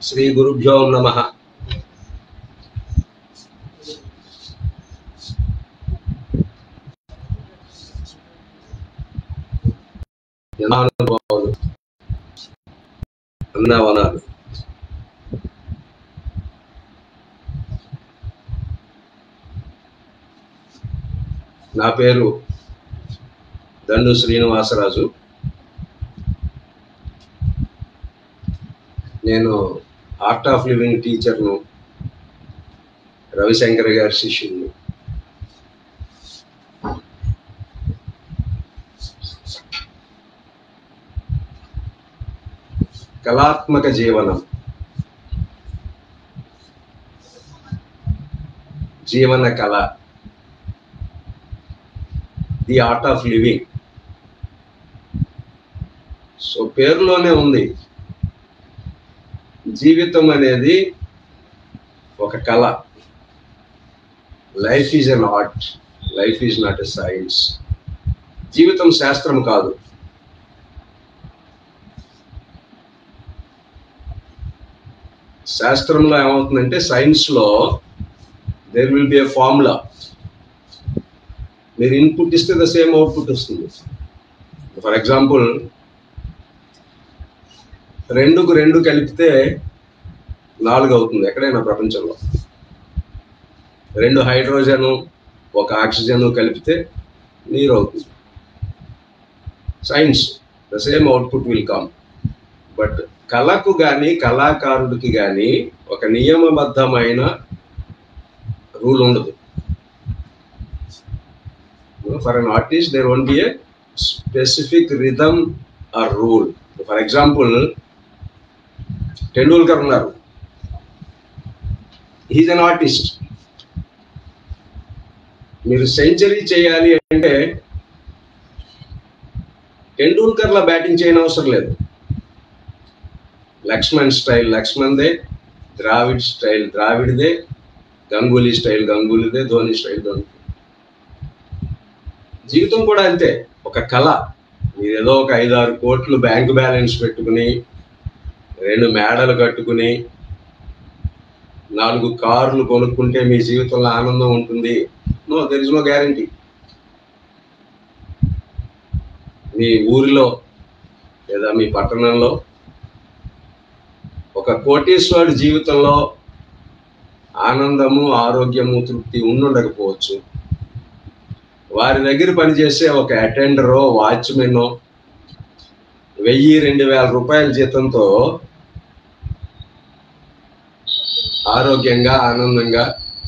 శ్రీ గురుభ్యో నమ అనుభవాలు అన్నవనాలు నా పేరు దండు శ్రీనివాసరాజు నేను ఆర్ట్ ఆఫ్ లివింగ్ టీచర్ను రవిశంకర్ గారి శిష్యుడిని కళాత్మక జీవనం జీవన కళ the art of living so పేరులోనే ఉంది జీవితం అనేది ఒక కళ life is an art life is not a science జీవితం శాస్త్రం కాదు శాస్త్రంలో ఏమవుతుందంటే సైన్స్లో there will be a formula మీరు ఇన్పుట్ ఇస్తే ద సేమ్ అవుట్పుట్ వస్తుంది ఫర్ ఎగ్జాంపుల్ రెండుకు రెండు కలిపితే నాలుగు అవుతుంది ఎక్కడైనా ప్రపంచంలో రెండు హైడ్రోజను ఒక ఆక్సిజన్ కలిపితే నీరు అవుతుంది science the same output will come but కళకు కానీ కళాకారుడికి కానీ ఒక నియమబద్ధమైన రూల్ ఉండదు for an artist there won be a specific rhythm or rule for example Tendulkar ఉన్నారు హీజ్ అన్ ఆర్టిస్ట్ మీరు సెంచరీ చేయాలి అంటే టెండూల్కర్లా బ్యాటింగ్ చేయని అవసరం లేదు లక్ష్మణ్ స్టైల్ లక్ష్మణ్దే ద్రావిడ్ స్టైల్ ద్రావిడ్దే గంగూలీ స్టైల్ గంగూలీదే ధోని స్టైల్ ధోని జీవితం కూడా అంతే ఒక కళ మీరు ఏదో ఒక ఐదు ఆరు కోట్లు బ్యాంక్ బ్యాలెన్స్ పెట్టుకుని రెండు మేడలు కట్టుకుని నాలుగు కార్లు కొనుక్కుంటే మీ జీవితంలో ఆనందం ఉంటుంది no there is no guarantee మీ ఊరిలో లేదా మీ పట్టణంలో ఒక కోటీశ్వరుడి జీవితంలో ఆనందము ఆరోగ్యము తృప్తి ఉండుండకపోవచ్చు వారి దగ్గర పనిచేసే ఒక అటెండరో వాచ్మెనో వెయ్యి రెండు వేల రూపాయల జీతంతో ఆరోగ్యంగా ఆనందంగా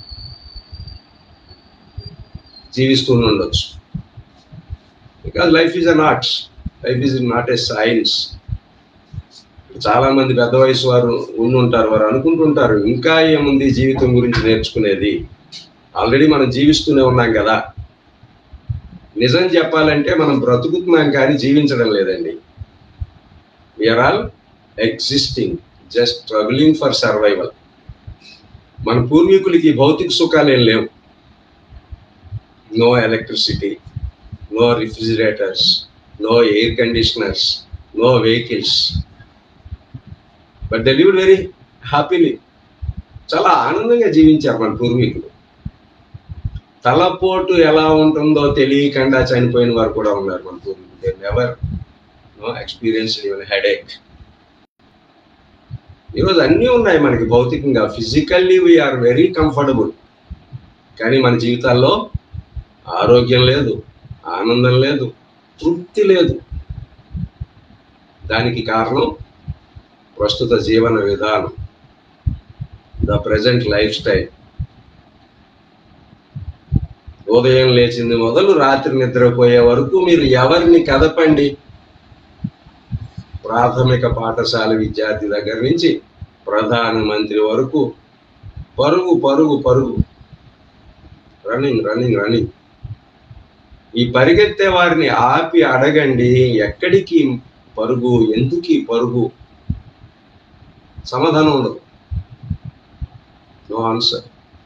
జీవిస్తూ ఉండొచ్చు because life is an art life is not a science చాలా మంది పెద్ద వయసు వారు ఉండి ఉంటారు వారు అనుకుంటుంటారు ఇంకా ఏముంది జీవితం గురించి నేర్చుకునేది ఆల్రెడీ మనం జీవిస్తూనే ఉన్నాం కదా నిజం చెప్పాలంటే మనం బ్రతుకుతున్నాం కానీ జీవించడం లేదండి we are all existing just struggling for survival మన పూర్వీకులకి భౌతిక సుఖాలు ఏం లేవు no electricity no refrigerators no air conditioners no vehicles but they lived very happily చాలా ఆనందంగా జీవించారు మన పూర్వీకులు తలపోటు ఎలా ఉంటుందో తెలియకుండా చనిపోయిన వారు కూడా ఉన్నారు మన పూర్వీకులు they never know experience even headache ఈరోజు అన్నీ ఉన్నాయి మనకి భౌతికంగా ఫిజికల్లీ వీఆర్ వెరీ కంఫర్టబుల్ కానీ మన జీవితాల్లో ఆరోగ్యం లేదు ఆనందం లేదు తృప్తి లేదు దానికి కారణం ప్రస్తుత జీవన విధానం ద ప్రజెంట్ లైఫ్ స్టైల్ ఉదయం లేచింది మొదలు రాత్రి నిద్రపోయే వరకు మీరు ఎవరిని కదపండి ప్రాథమిక పాఠశాల విద్యార్థి దగ్గర నుంచి ప్రధానమంత్రి వరకు పరుగు పరుగు పరుగు రన్నింగ్ రన్నింగ్ రన్నింగ్ ఈ పరిగెత్తే వారిని ఆపి అడగండి ఎక్కడికి పరుగు ఎందుకు ఈ పరుగు సమాధానం ఉండదు నో ఆన్సర్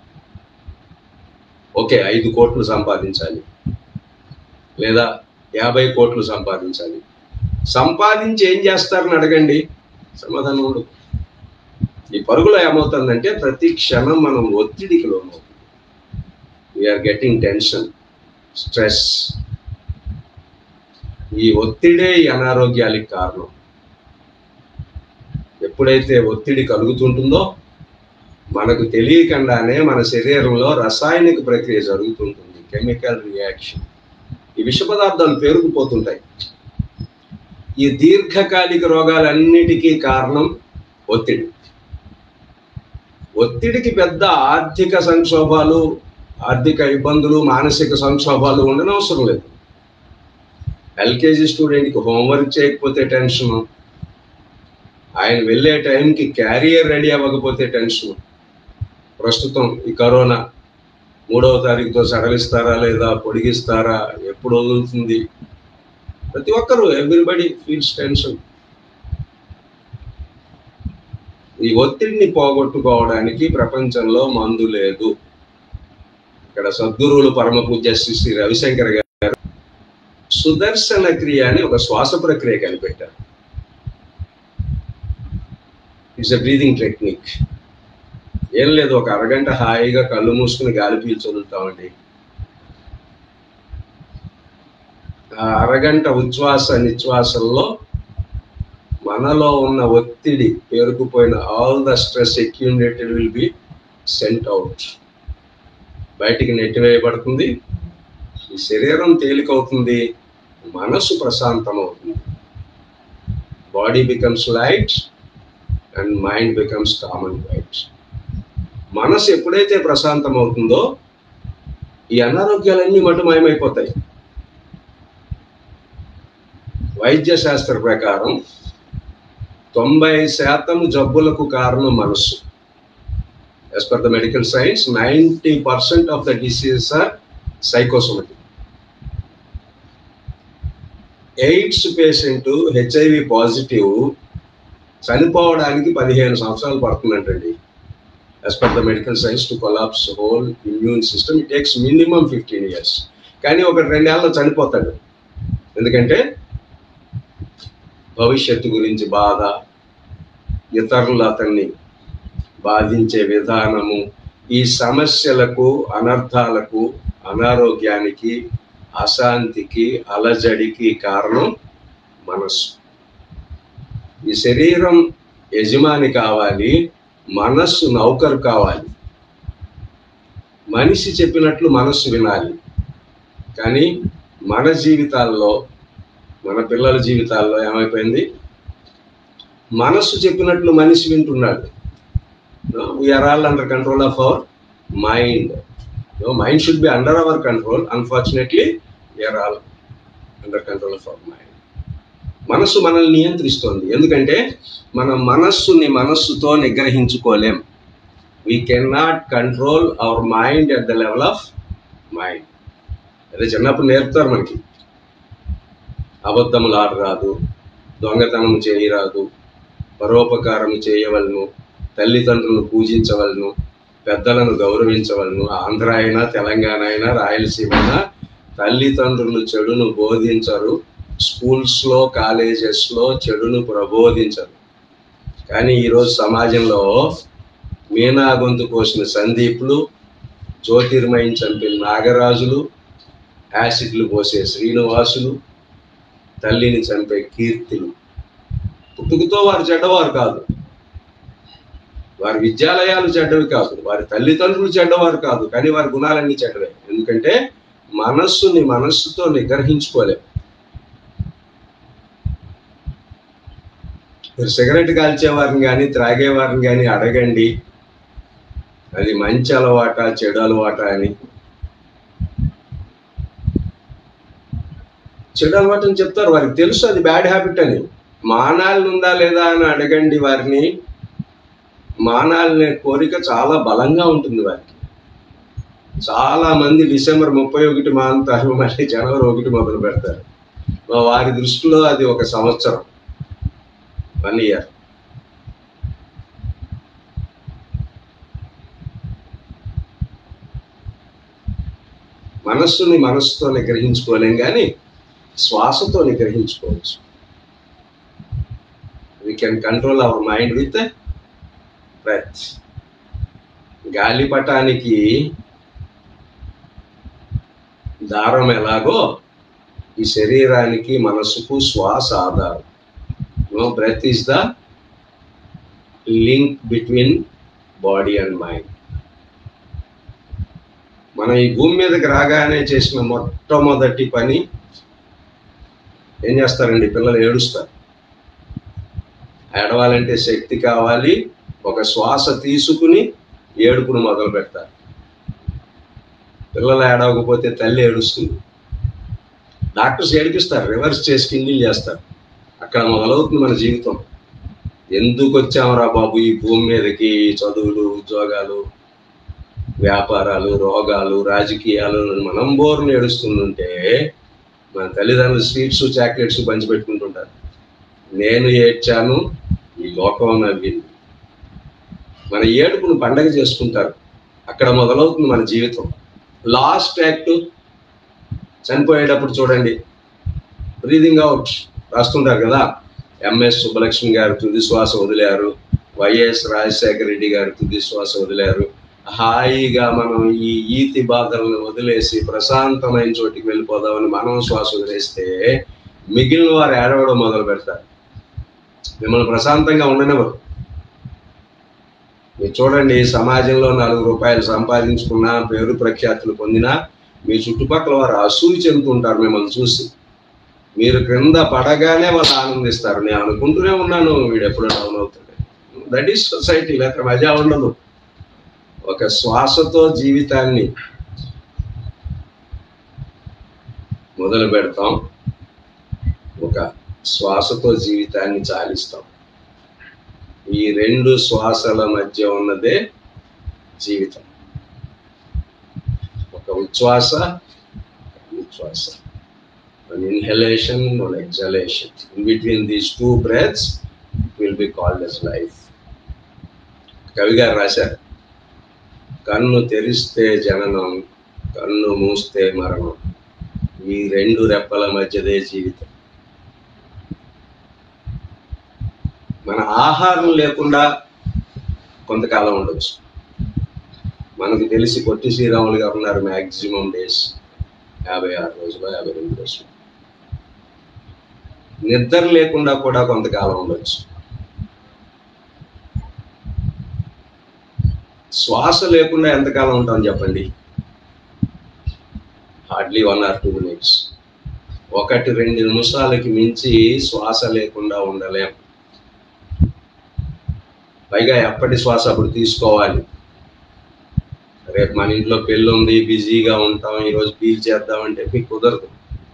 ఓకే ఐదు కోట్లు సంపాదించాలి లేదా యాభై కోట్లు సంపాదించాలి సంపాదించి ఏం చేస్తారని అడగండి సమాధానం ఉండదు ఈ పరుగులో ఏమవుతుందంటే ప్రతి క్షణం మనం ఒత్తిడికి లోనవుతుంది వీఆర్ గెటింగ్ టెన్షన్ స్ట్రెస్ ఈ ఒత్తిడే ఈ అనారోగ్యాలకు కారణం ఎప్పుడైతే ఒత్తిడి కలుగుతుంటుందో మనకు తెలియకుండానే మన శరీరంలో రసాయనిక ప్రక్రియ జరుగుతుంటుంది కెమికల్ రియాక్షన్ ఈ విష పదార్థాలు పేరుకుపోతుంటాయి ఈ దీర్ఘకాలిక రోగాలన్నిటికీ కారణం ఒత్తిడి ఒత్తిడికి పెద్ద ఆర్థిక సంక్షోభాలు ఆర్థిక ఇబ్బందులు మానసిక సంక్షోభాలు ఉండనవసరం లేదు ఎల్కేజీ స్టూడెంట్కి హోంవర్క్ చేయకపోతే టెన్షన్ ఆయన వెళ్ళే టైంకి క్యారియర్ రెడీ అవ్వకపోతే టెన్షన్ ప్రస్తుతం ఈ కరోనా మూడవ తారీఖుతో సడలిస్తారా లేదా పొడిగిస్తారా ఎప్పుడు వదులుతుంది ప్రతి ఒక్కరు ఎవ్రీబడి ఫీల్స్ టెన్షన్ ఈ ఒత్తిడిని పోగొట్టుకోవడానికి ప్రపంచంలో మందు లేదు ఇక్కడ సద్గురువులు పరమ పూజ్య శ్రీ శ్రీ రవిశంకర్ గారు సుదర్శన క్రియ అని ఒక శ్వాస ప్రక్రియ కనిపెట్టారు ఇట్స్ ఎ బ్రీదింగ్ టెక్నిక్ ఏం లేదు ఒక అరగంట హాయిగా కళ్ళు మూసుకుని గాలి పీల్చొదులుతామండి ఆ అరగంట ఉచ్ఛ్వాస నిశ్వాసంలో మనలో ఉన్న ఒత్తిడి పేరుకుపోయిన all the stress accumulated will be sent out బయటికి నెట్టివేయబడుతుంది ఈ శరీరం తేలికవుతుంది మనసు ప్రశాంతం అవుతుంది body becomes light and mind becomes calm and quiet మనసు ఎప్పుడైతే ప్రశాంతం అవుతుందో ఈ అనారోగ్యాలన్నీ మటుమాయమైపోతాయి వైద్య శాస్త్ర ప్రకారం తొంభై శాతం జబ్బులకు కారణం మనస్సు as per the medical science 90% of the diseases are psychosomatic AIDS patient HIV positive చనిపోవడానికి పదిహేను సంవత్సరాలు పడుతుందంటండి as per the medical science to collapse whole immune system it takes minimum fifteen years కానీ ఒక రెండేళ్ళలో చనిపోతాడు ఎందుకంటే భవిష్యత్తు గురించి బాధ ఇతరులు అతన్ని బాధించే విధానము ఈ సమస్యలకు అనర్థాలకు అనారోగ్యానికి అశాంతికి అలజడికి కారణం మనస్సు ఈ శరీరం యజమాని కావాలి మనస్సు నౌకరు కావాలి మనిషి చెప్పినట్లు మనస్సు వినాలి కానీ మన జీవితాల్లో మన పిల్లల జీవితాల్లో ఏమైపోయింది మనస్సు చెప్పినట్లు మనిషి వింటున్నాడు we are all under control of our mind mind should be under our control unfortunately we are all under control of our mind మనస్సు మనల్ని నియంత్రిస్తోంది ఎందుకంటే మన మనస్సుని మనస్సుతో నిగ్రహించుకోలేం we can not control our mind at the level of mind అదే చిన్నప్పుడు నేర్పుతారు మనకి అబద్ధములు ఆడరాదు దొంగతనం చేయరాదు పరోపకారం చేయవలను తల్లిదండ్రులను పూజించవలను పెద్దలను గౌరవించవలను ఆంధ్ర అయినా తెలంగాణ అయినా రాయలసీమ అయినా తల్లిదండ్రులు చెడును బోధించరు స్కూల్స్లో కాలేజెస్లో చెడును ప్రబోధించరు కానీ ఈరోజు సమాజంలో మీనా గొంతు కోసిన సందీప్లు జ్యోతిర్మయం చంపిన నాగరాజులు యాసిడ్లు పోసే శ్రీనివాసులు తల్లిని చంపే కీర్తులు పుట్టుకతో వారు చెడ్డవారు కాదు వారి విద్యాలయాలు చెడ్డవి కాదు వారి తల్లిదండ్రులు చెడ్డవారు కాదు కానీ వారి గుణాలన్నీ చెడ్డవే ఎందుకంటే మనస్సుని మనస్సుతో నిగ్రహించుకోలేము మీరు సిగరెట్ కాల్చేవారిని కానీ త్రాగేవారిని కానీ అడగండి అది మంచి అలవాట చెడు అలవాట అని చెడు అలవాటు అని చెప్తారు వారికి తెలుసు అది బ్యాడ్ హ్యాబిట్ అని మానాలని ఉందా లేదా అని అడగండి వారిని మానాలనే కోరిక చాలా బలంగా ఉంటుంది వారికి చాలా మంది డిసెంబర్ ముప్పై ఒకటి మానుతారు మళ్ళీ జనవరి ఒకటి మొదలు పెడతారు వారి దృష్టిలో అది ఒక సంవత్సరం వన్ ఇయర్ మనస్సుని మనస్సుతో నిగ్రహించుకోలేం కానీ శ్వాసతో నిగ్రహించుకోవచ్చు we can control our mind with breath గాలిపటానికి దారం ఎలాగో ఈ శరీరానికి మనసుకు శ్వాస ఆధారం no breath is the link between body and mind మనం ఈ భూమి మీదకి రాగానే చేసిన మొట్టమొదటి పని ఏం చేస్తారండి పిల్లలు ఏడుస్తారు ఏడవాలంటే శక్తి కావాలి ఒక శ్వాస తీసుకుని ఏడుపును మొదలు పెడతారు పిల్లలు ఏడవకపోతే తల్లి ఏడుస్తుంది డాక్టర్స్ ఏడిపిస్తారు రివర్స్ చేసి కిండిల్ చేస్తారు అక్కడ మొదలవుతుంది మన జీవితం ఎందుకు వచ్చామరా బాబు ఈ భూమి మీదకి చదువులు ఉద్యోగాలు వ్యాపారాలు రోగాలు రాజకీయాలు అని మనం బోర్ను ఏడుస్తుంటే మన తల్లిదండ్రులు స్వీట్స్ చాక్లెట్స్ పంచిపెట్టుకుంటుంటారు నేను ఏడ్చాను ఈ లోకం నవ్వింది మన ఏడుపును పండగ చేసుకుంటారు అక్కడ మొదలవుతుంది మన జీవితం లాస్ట్ యాక్ట్ చనిపోయేటప్పుడు చూడండి బ్రీదింగ్ అవుట్ రాస్తుంటారు కదా ఎంఎస్ సుబ్బలక్ష్మి గారు తుది శ్వాస వదిలారు వైఎస్ రాజశేఖర రెడ్డి గారు తుది శ్వాస వదిలారు హాయిగా మనం ఈ ఈతి బాధలను వదిలేసి ప్రశాంతమైన చోటికి వెళ్ళిపోదామని మనం శ్వాస వదిలేస్తే మిగిలిన వారు ఏడవడం మొదలు పెడతారు మిమ్మల్ని ప్రశాంతంగా ఉండనివ్వరు మీరు చూడండి సమాజంలో నాలుగు రూపాయలు సంపాదించుకున్నా పేరు ప్రఖ్యాతులు పొందినా మీ చుట్టుపక్కల వారు అసూయ చెందుతుంటారు మిమ్మల్ని చూసి మీరు క్రింద పడగానే వాళ్ళు ఆనందిస్తారు నేను అనుకుంటూనే ఉన్నాను వీడు ఎప్పుడు డౌన్ అవుతాడు దట్ ఈస్ సొసైటీ లేకపోతే మజా ఉండదు ఒక శ్వాసతో జీవితాన్ని మొదలు పెడతాం ఒక శ్వాసతో జీవితాన్ని చాలిస్తాం ఈ రెండు శ్వాసల మధ్య ఉన్నదే జీవితం ఒక ఉచ్ఛ్వాస ఉచ్ఛ్వాస an inhalation or exhalation. In between these two breaths, it will be called as life. కవి గారు రాశారు కన్ను తెరిస్తే జననం కన్ను మూస్తే మరణం ఈ రెండు రెప్పల మధ్యదే జీవితం మన ఆహారం లేకుండా కొంతకాలం ఉండొచ్చు మనకు తెలిసి పొట్టి శ్రీరాములు గారు ఉన్నారు మ్యాక్సిమం డేస్ యాభై ఆరు రోజులు యాభై రెండు రోజులు నిద్ర లేకుండా కూడా కొంతకాలం ఉండొచ్చు శ్వాస లేకుండా ఎంతకాలం ఉంటాం చెప్పండి hardly one or two minutes ఒకటి రెండు నిమిషాలకి మించి శ్వాస లేకుండా ఉండలేం పైగా ఎప్పటి శ్వాస అప్పుడు తీసుకోవాలి రేపు మన ఇంట్లో పెళ్ళి ఉంది బిజీగా ఉంటాం ఈరోజు పీల్ చేద్దామంటే మీకు కుదరదు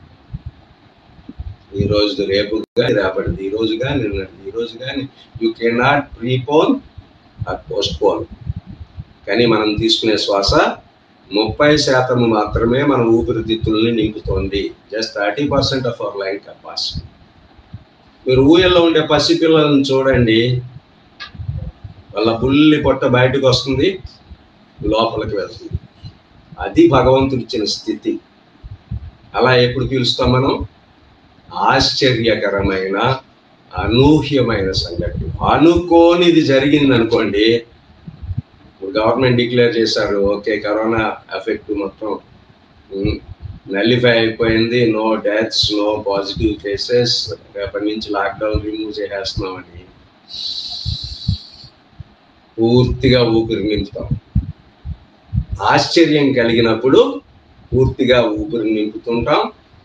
ఈ రోజు రేపు కానీ రేపటిది ఈ రోజు కానీ నిన్నటిది ఈ రోజు కానీ you can not prepone or postpone కానీ మనం తీసుకునే శ్వాస ముప్పై శాతం మాత్రమే మన ఊపిరితిత్తుల్ని నింపుతోంది just thirty percent of our lung capacity మీరు ఊయల్లో ఉండే పసిపిల్లలను చూడండి వాళ్ళ బుల్లి పొట్ట బయటకు వస్తుంది లోపలికి వెళ్తుంది అది భగవంతుడు ఇచ్చిన స్థితి అలా ఎప్పుడు పీలుస్తాం మనం ఆశ్చర్యకరమైన అనూహ్యమైన సంఘటన అనుకోనిది జరిగింది అనుకోండి గవర్నమెంట్ డిక్లేర్ చేశారు ఓకే కరోనా ఎఫెక్ట్ మొత్తం నల్లిఫై అయిపోయింది no deaths no positive cases రేపటి నుంచి లాక్డౌన్ రిమూవ్ చేసేస్తున్నామని పూర్తిగా ఊపిరి నింపుతాం ఆశ్చర్యం కలిగినప్పుడు పూర్తిగా ఊపిరి నింపుతుంటాం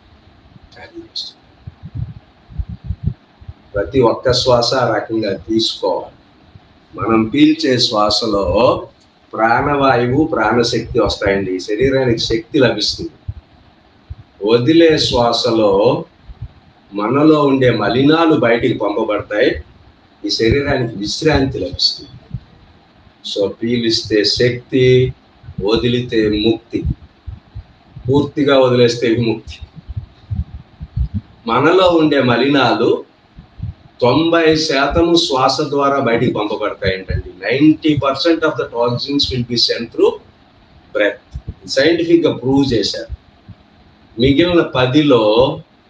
ప్రతి ఒక్క శ్వాస ఆ రకంగా తీసుకోవాలి మనం పీల్చే శ్వాసలో ప్రాణవాయువు ప్రాణశక్తి వస్తాయండి శరీరానికి శక్తి లభిస్తుంది వదిలే శ్వాసలో మనలో ఉండే మలినాలు బయటికి పంపబడతాయి ఈ శరీరానికి విశ్రాంతి లభిస్తుంది సో పీలిస్తే శక్తి వదిలితే ముక్తి పూర్తిగా వదిలేస్తే విముక్తి మనలో ఉండే మలినాలు తొంభై శాతము శ్వాస ద్వారా బయటికి పంపబడతాయంటండి ninety percent of the toxins will be sent through breath సైంటిఫిక్గా ప్రూవ్ చేశారు మిగిలిన పదిలో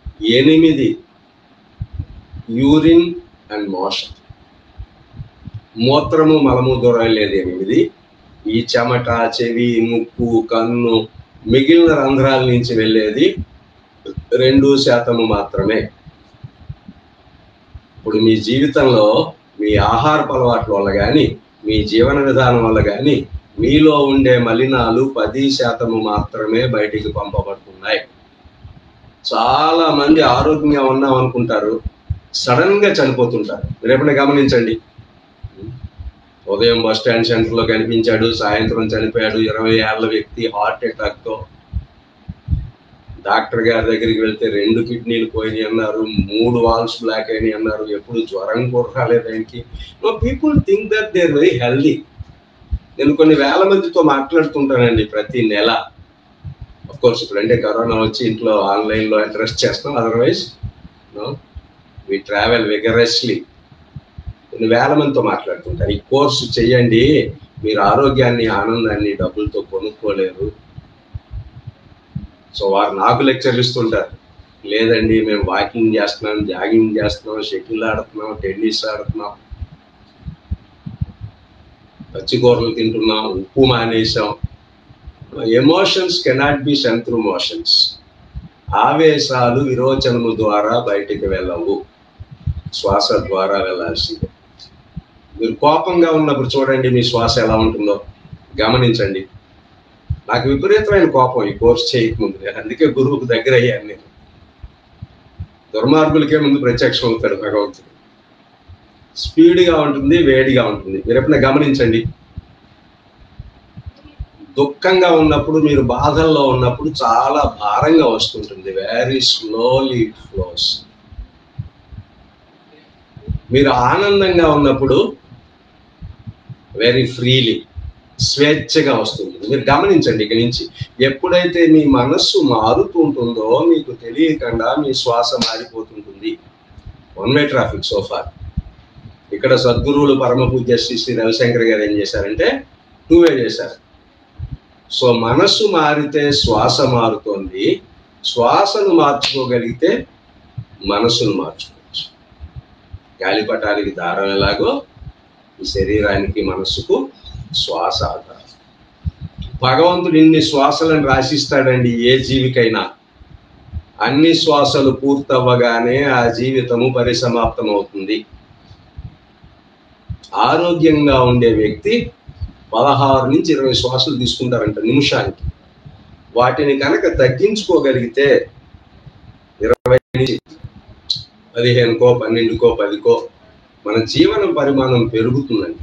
ఎనిమిది యూరిన్ అండ్ మోషన్ మూత్రము మలము దూరం లేదు ఎనిమిది ఈ చెమట చెవి ముక్కు కన్ను మిగిలిన రంధ్రాల నుంచి వెళ్ళేది రెండు శాతము మాత్రమే ఇప్పుడు మీ జీవితంలో మీ ఆహారపు అలవాట్ల వల్ల కానీ మీ జీవన విధానం వల్ల కానీ మీలో ఉండే మలినాలు పది శాతము మాత్రమే బయటికి పంపబడుతున్నాయి చాలా మంది ఆరోగ్యంగా ఉన్నాం అనుకుంటారు సడన్ గా చనిపోతుంటారు మీరు ఎప్పుడైనా గమనించండి ఉదయం బస్ స్టాండ్ సెంటర్ లో కనిపించాడు సాయంత్రం చనిపోయాడు ఇరవై ఏళ్ల వ్యక్తి హార్ట్ అటాక్ తో డాక్టర్ గారి దగ్గరికి వెళ్తే రెండు కిడ్నీలు పోయినాయి అన్నారు మూడు వాల్స్ బ్లాక్ అయినాయి అన్నారు ఎప్పుడు జ్వరం కూడా రాలేదు ఆయనకి people think that they are very healthy నేను కొన్ని వేల మందితో మాట్లాడుతుంటానండి ప్రతి నెల కోర్స్ ఇప్పుడు అంటే కరోనా వచ్చి ఇంట్లో ఆన్లైన్ లో అడ్రస్ చేస్తాం అదర్వైజ్ వి ట్రావెల్ విగరస్లీ కొన్ని వేల మందితో మాట్లాడుతుంటారు ఈ కోర్సు చేయండి మీరు ఆరోగ్యాన్ని ఆనందాన్ని డబ్బులతో కొనుక్కోలేరు సో వారు నాకు లెక్చర్లు ఇస్తుంటారు లేదండి మేము వాకింగ్ చేస్తున్నాం జాగింగ్ చేస్తున్నాం షటిల్ ఆడుతున్నాం టెన్నిస్ ఆడుతున్నాం పచ్చికూరలు తింటున్నాం ఉప్పు మానేసాం emotions cannot be sent through motions ఆవేశాలు విరోచనము ద్వారా బయటికి వెళ్ళవు శ్వాస ద్వారా వెళ్ళాల్సిందే మీరు కోపంగా ఉన్నప్పుడు చూడండి మీ శ్వాస ఎలా ఉంటుందో గమనించండి నాకు విపరీతమైన కోపం ఈ కోర్స్ చేయకముందు అందుకే గురువుకు దగ్గర అయ్యాను నేను దుర్మార్గులకే ముందు ప్రత్యక్షం అవుతాడు భగవంతుడు స్పీడ్గా ఉంటుంది వేడిగా ఉంటుంది మీరు ఎప్పుడైనా గమనించండి దుఃఖంగా ఉన్నప్పుడు మీరు బాధల్లో ఉన్నప్పుడు చాలా భారంగా వస్తుంటుంది వెరీ స్లోలీ ఫ్లోస్ మీరు ఆనందంగా ఉన్నప్పుడు వెరీ ఫ్రీలీ స్వేచ్ఛగా వస్తుంది మీరు గమనించండి ఇక నుంచి ఎప్పుడైతే మీ మనస్సు మారుతుంటుందో మీకు తెలియకుండా మీ శ్వాస మారిపోతుంటుంది వన్ వే ట్రాఫిక్ సోఫార్ ఇక్కడ సద్గురువులు పరమ పూజ్య శ్రీ శ్రీ రవిశంకర్ గారు ఏం చేశారంటే టూ వే చేశారు సో మనస్సు మారితే శ్వాస మారుతోంది శ్వాసను మార్చుకోగలిగితే మనస్సును మార్చుకోవచ్చు గాలిపటానికి దారం ఎలాగో ఈ శరీరానికి మనస్సుకు శ్వాస ఆధారం భగవంతుడు ఇన్ని శ్వాసలను రాసిస్తాడండి ఏ జీవికైనా అన్ని శ్వాసలు పూర్తవ్వగానే ఆ జీవితము పరిసమాప్తం అవుతుంది ఆరోగ్యంగా ఉండే వ్యక్తి పదహారు నుంచి ఇరవై శ్వాసలు తీసుకుంటారంట నిమిషానికి వాటిని కనుక తగ్గించుకోగలిగితే ఇరవై నుంచి పదిహేనుకో పన్నెండుకో పదికో మన జీవన పరిమాణం పెరుగుతుందంట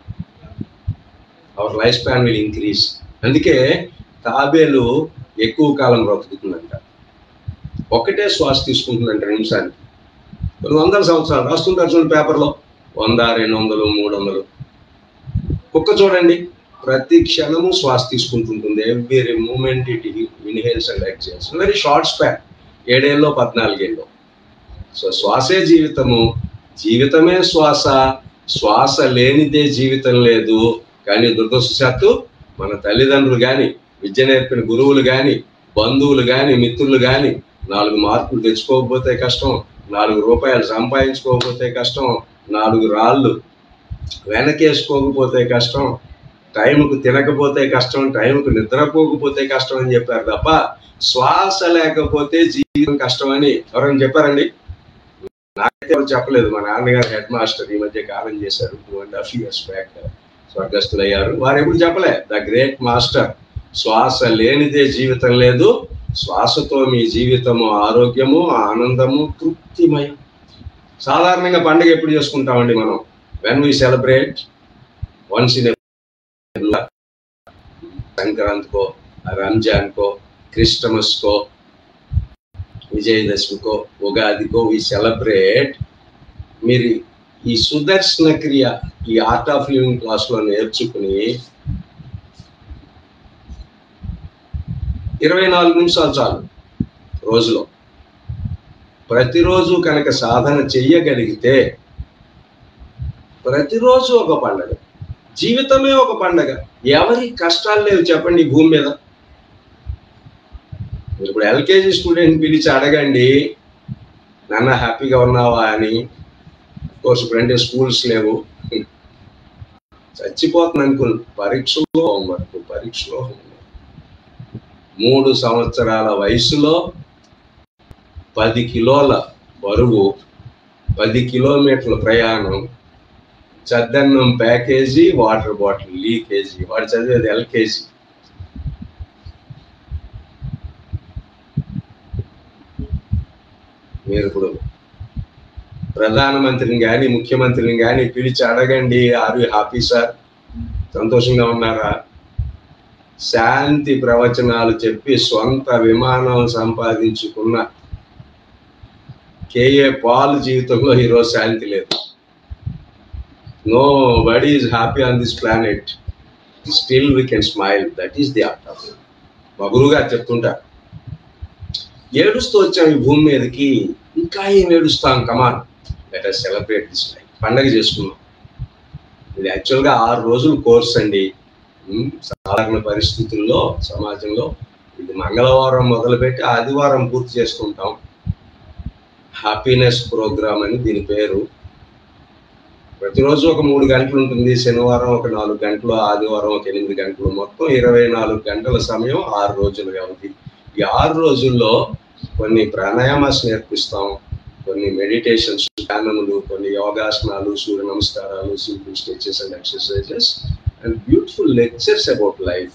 our life span will increase అందుకే తాబేలు ఎక్కువ కాలం బ్రతుకుతుందంట ఒకటే శ్వాస తీసుకుంటుందంట నిమిషానికి కొన్ని వందల సంవత్సరాలు రాస్తుంటారు చూడండి పేపర్లో వంద రెండు వందలు మూడు వందలు కుక్క చూడండి ప్రతి క్షణము శ్వాస తీసుకుంటుంటుంది every moment it inhales and exhales very short span ఏడేళ్ళలో పద్నాలుగేళ్ళు సో శ్వాసే జీవితము జీవితమే శ్వాస శ్వాస లేనిదే జీవితం లేదు కానీ దురదృష్టశాత్తు మన తల్లిదండ్రులు కానీ విద్య నేర్పిన గురువులు కానీ బంధువులు కానీ మిత్రులు కానీ నాలుగు మార్కులు తెచ్చుకోకపోతే కష్టం నాలుగు రూపాయలు సంపాదించుకోకపోతే కష్టం నాలుగు రాళ్ళు వెనకేసుకోకపోతే కష్టం టైంకు తినకపోతే కష్టం టైంకు నిద్రపోకపోతే కష్టం అని చెప్పారు తప్ప శ్వాస లేకపోతే జీవితం కష్టం అని ఎవరైనా చెప్పారండి నాకైతే ఎవరు చెప్పలేదు మా నాన్నగారు హెడ్ మాస్టర్ ఈ మధ్య కాలం చేశారు two and half years back స్వర్గస్థులు అయ్యారు వారు ఎప్పుడు చెప్పలే ద గ్రేట్ మాస్టర్ శ్వాస లేనిదే జీవితం లేదు శ్వాసతో మీ జీవితము ఆరోగ్యము ఆనందము తృప్తిమయం సాధారణంగా పండుగ ఎప్పుడు చేసుకుంటామండి మనం when we celebrate once in సంక్రాంతికో రంజాన్కో క్రిస్టమస్కో విజయదశమికో ఉగాదికో వి సెలబ్రేట్ మీరు ఈ సుదర్శన క్రియ ఈ ఆర్ట్ ఆఫ్ లివింగ్ క్లాస్లో నేర్చుకుని ఇరవై నాలుగు నిమిషాలు చాలు రోజులో ప్రతిరోజు కనుక సాధన చెయ్యగలిగితే ప్రతిరోజు ఒక పండగ జీవితమే ఒక పండగ ఎవరి కష్టాలు లేవు చెప్పండి ఈ భూమి మీద మీరు ఇప్పుడు ఎల్కేజీ స్టూడెంట్ పిలిచి అడగండి నాన్న హ్యాపీగా ఉన్నావా అని కోర్స్ ఇప్పుడు అంటే స్కూల్స్ లేవు చచ్చిపోతుంది అనుకుని పరీక్షలో హోంవర్క్ పరీక్షలో హోంవర్క్ మూడు సంవత్సరాల వయసులో పది కిలోల బరువు పది కిలోమీటర్ల ప్రయాణం చద్దన్నం ప్యాకేజీ వాటర్ బాటిల్ లీకేజీ వాడు చదివేది ఎల్కేజీ మీరు ఇప్పుడు ప్రధానమంత్రిని కానీ ముఖ్యమంత్రిని కానీ పిలిచి అడగండి ఆర్ యు హ్యాపీ సార్ సంతోషంగా ఉన్నారా శాంతి ప్రవచనాలు చెప్పి స్వంత విమానం సంపాదించుకున్న కేఏ పాల్ జీవితంలో ఈరోజు శాంతి లేదు nobody is happy on this planet still we can smile that is the art of మా గురువు గారు చెప్తుంటారు ఏడుస్తూ వచ్చాం ఈ భూమి మీదకి ఇంకా ఏం ఏడుస్తాం come on let us celebrate this life పండగ చేసుకున్నాం ఇది యాక్చువల్గా ఆరు రోజుల కోర్స్ అండి ఉమ్, సాధారణ పరిస్థితుల్లో సమాజంలో ఇది మంగళవారం మొదలుపెట్టి ఆదివారం పూర్తి చేసుకుంటాం హ్యాపీనెస్ ప్రోగ్రామ్ అని దీని పేరు ప్రతిరోజు ఒక మూడు గంటలు ఉంటుంది శనివారం ఒక నాలుగు గంటలు ఆదివారం ఒక ఎనిమిది గంటలు మొత్తం ఇరవై నాలుగు గంటల సమయం ఆరు రోజులు వ్యవధి ఈ ఆరు రోజుల్లో కొన్ని ప్రాణాయామాస్ నేర్పిస్తాం కొన్ని మెడిటేషన్స్ ధ్యానములు కొన్ని యోగాసనాలు సూర్య నమస్కారాలు simple stretches and exercises and beautiful lectures about life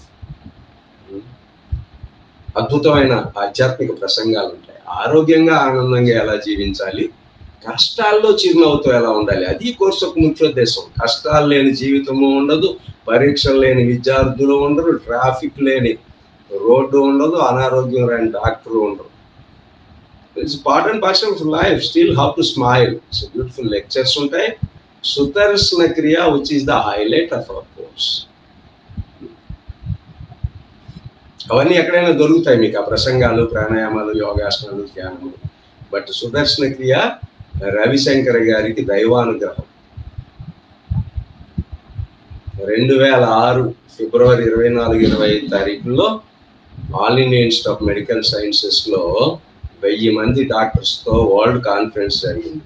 అద్భుతమైన ఆధ్యాత్మిక ప్రసంగాలు ఉంటాయి ఆరోగ్యంగా ఆనందంగా ఎలా జీవించాలి కష్టాల్లో చిరునవ్వుతో ఎలా ఉండాలి అది ఈ కోర్సు ఒక ముఖ్యోద్దేశం కష్టాలు లేని జీవితము ఉండదు పరీక్షలు లేని విద్యార్థులు ఉండరు ట్రాఫిక్ లేని రోడ్డు ఉండదు అనారోగ్యం లేని డాక్టర్ ఉండరు it's part and parcel of life still how to smile so beautiful lectures ఉంటాయి Sudarshan Kriya which is the highlight of our course అవన్నీ ఎక్కడైనా దొరుకుతాయి మీకు ఆ ప్రసంగాలు ప్రాణాయామాలు యోగాసనాలు ధ్యానములు బట్ సుదర్శన క్రియ రవిశంకర్ గారికి దైవానుగ్రహం రెండు వేల ఆరు ఫిబ్రవరి ఇరవై నాలుగు ఇరవై ఐదు తారీఖుల్లో All India Institute of Medical Sciences లో వెయ్యి మంది డాక్టర్స్ తో వరల్డ్ కాన్ఫరెన్స్ జరిగింది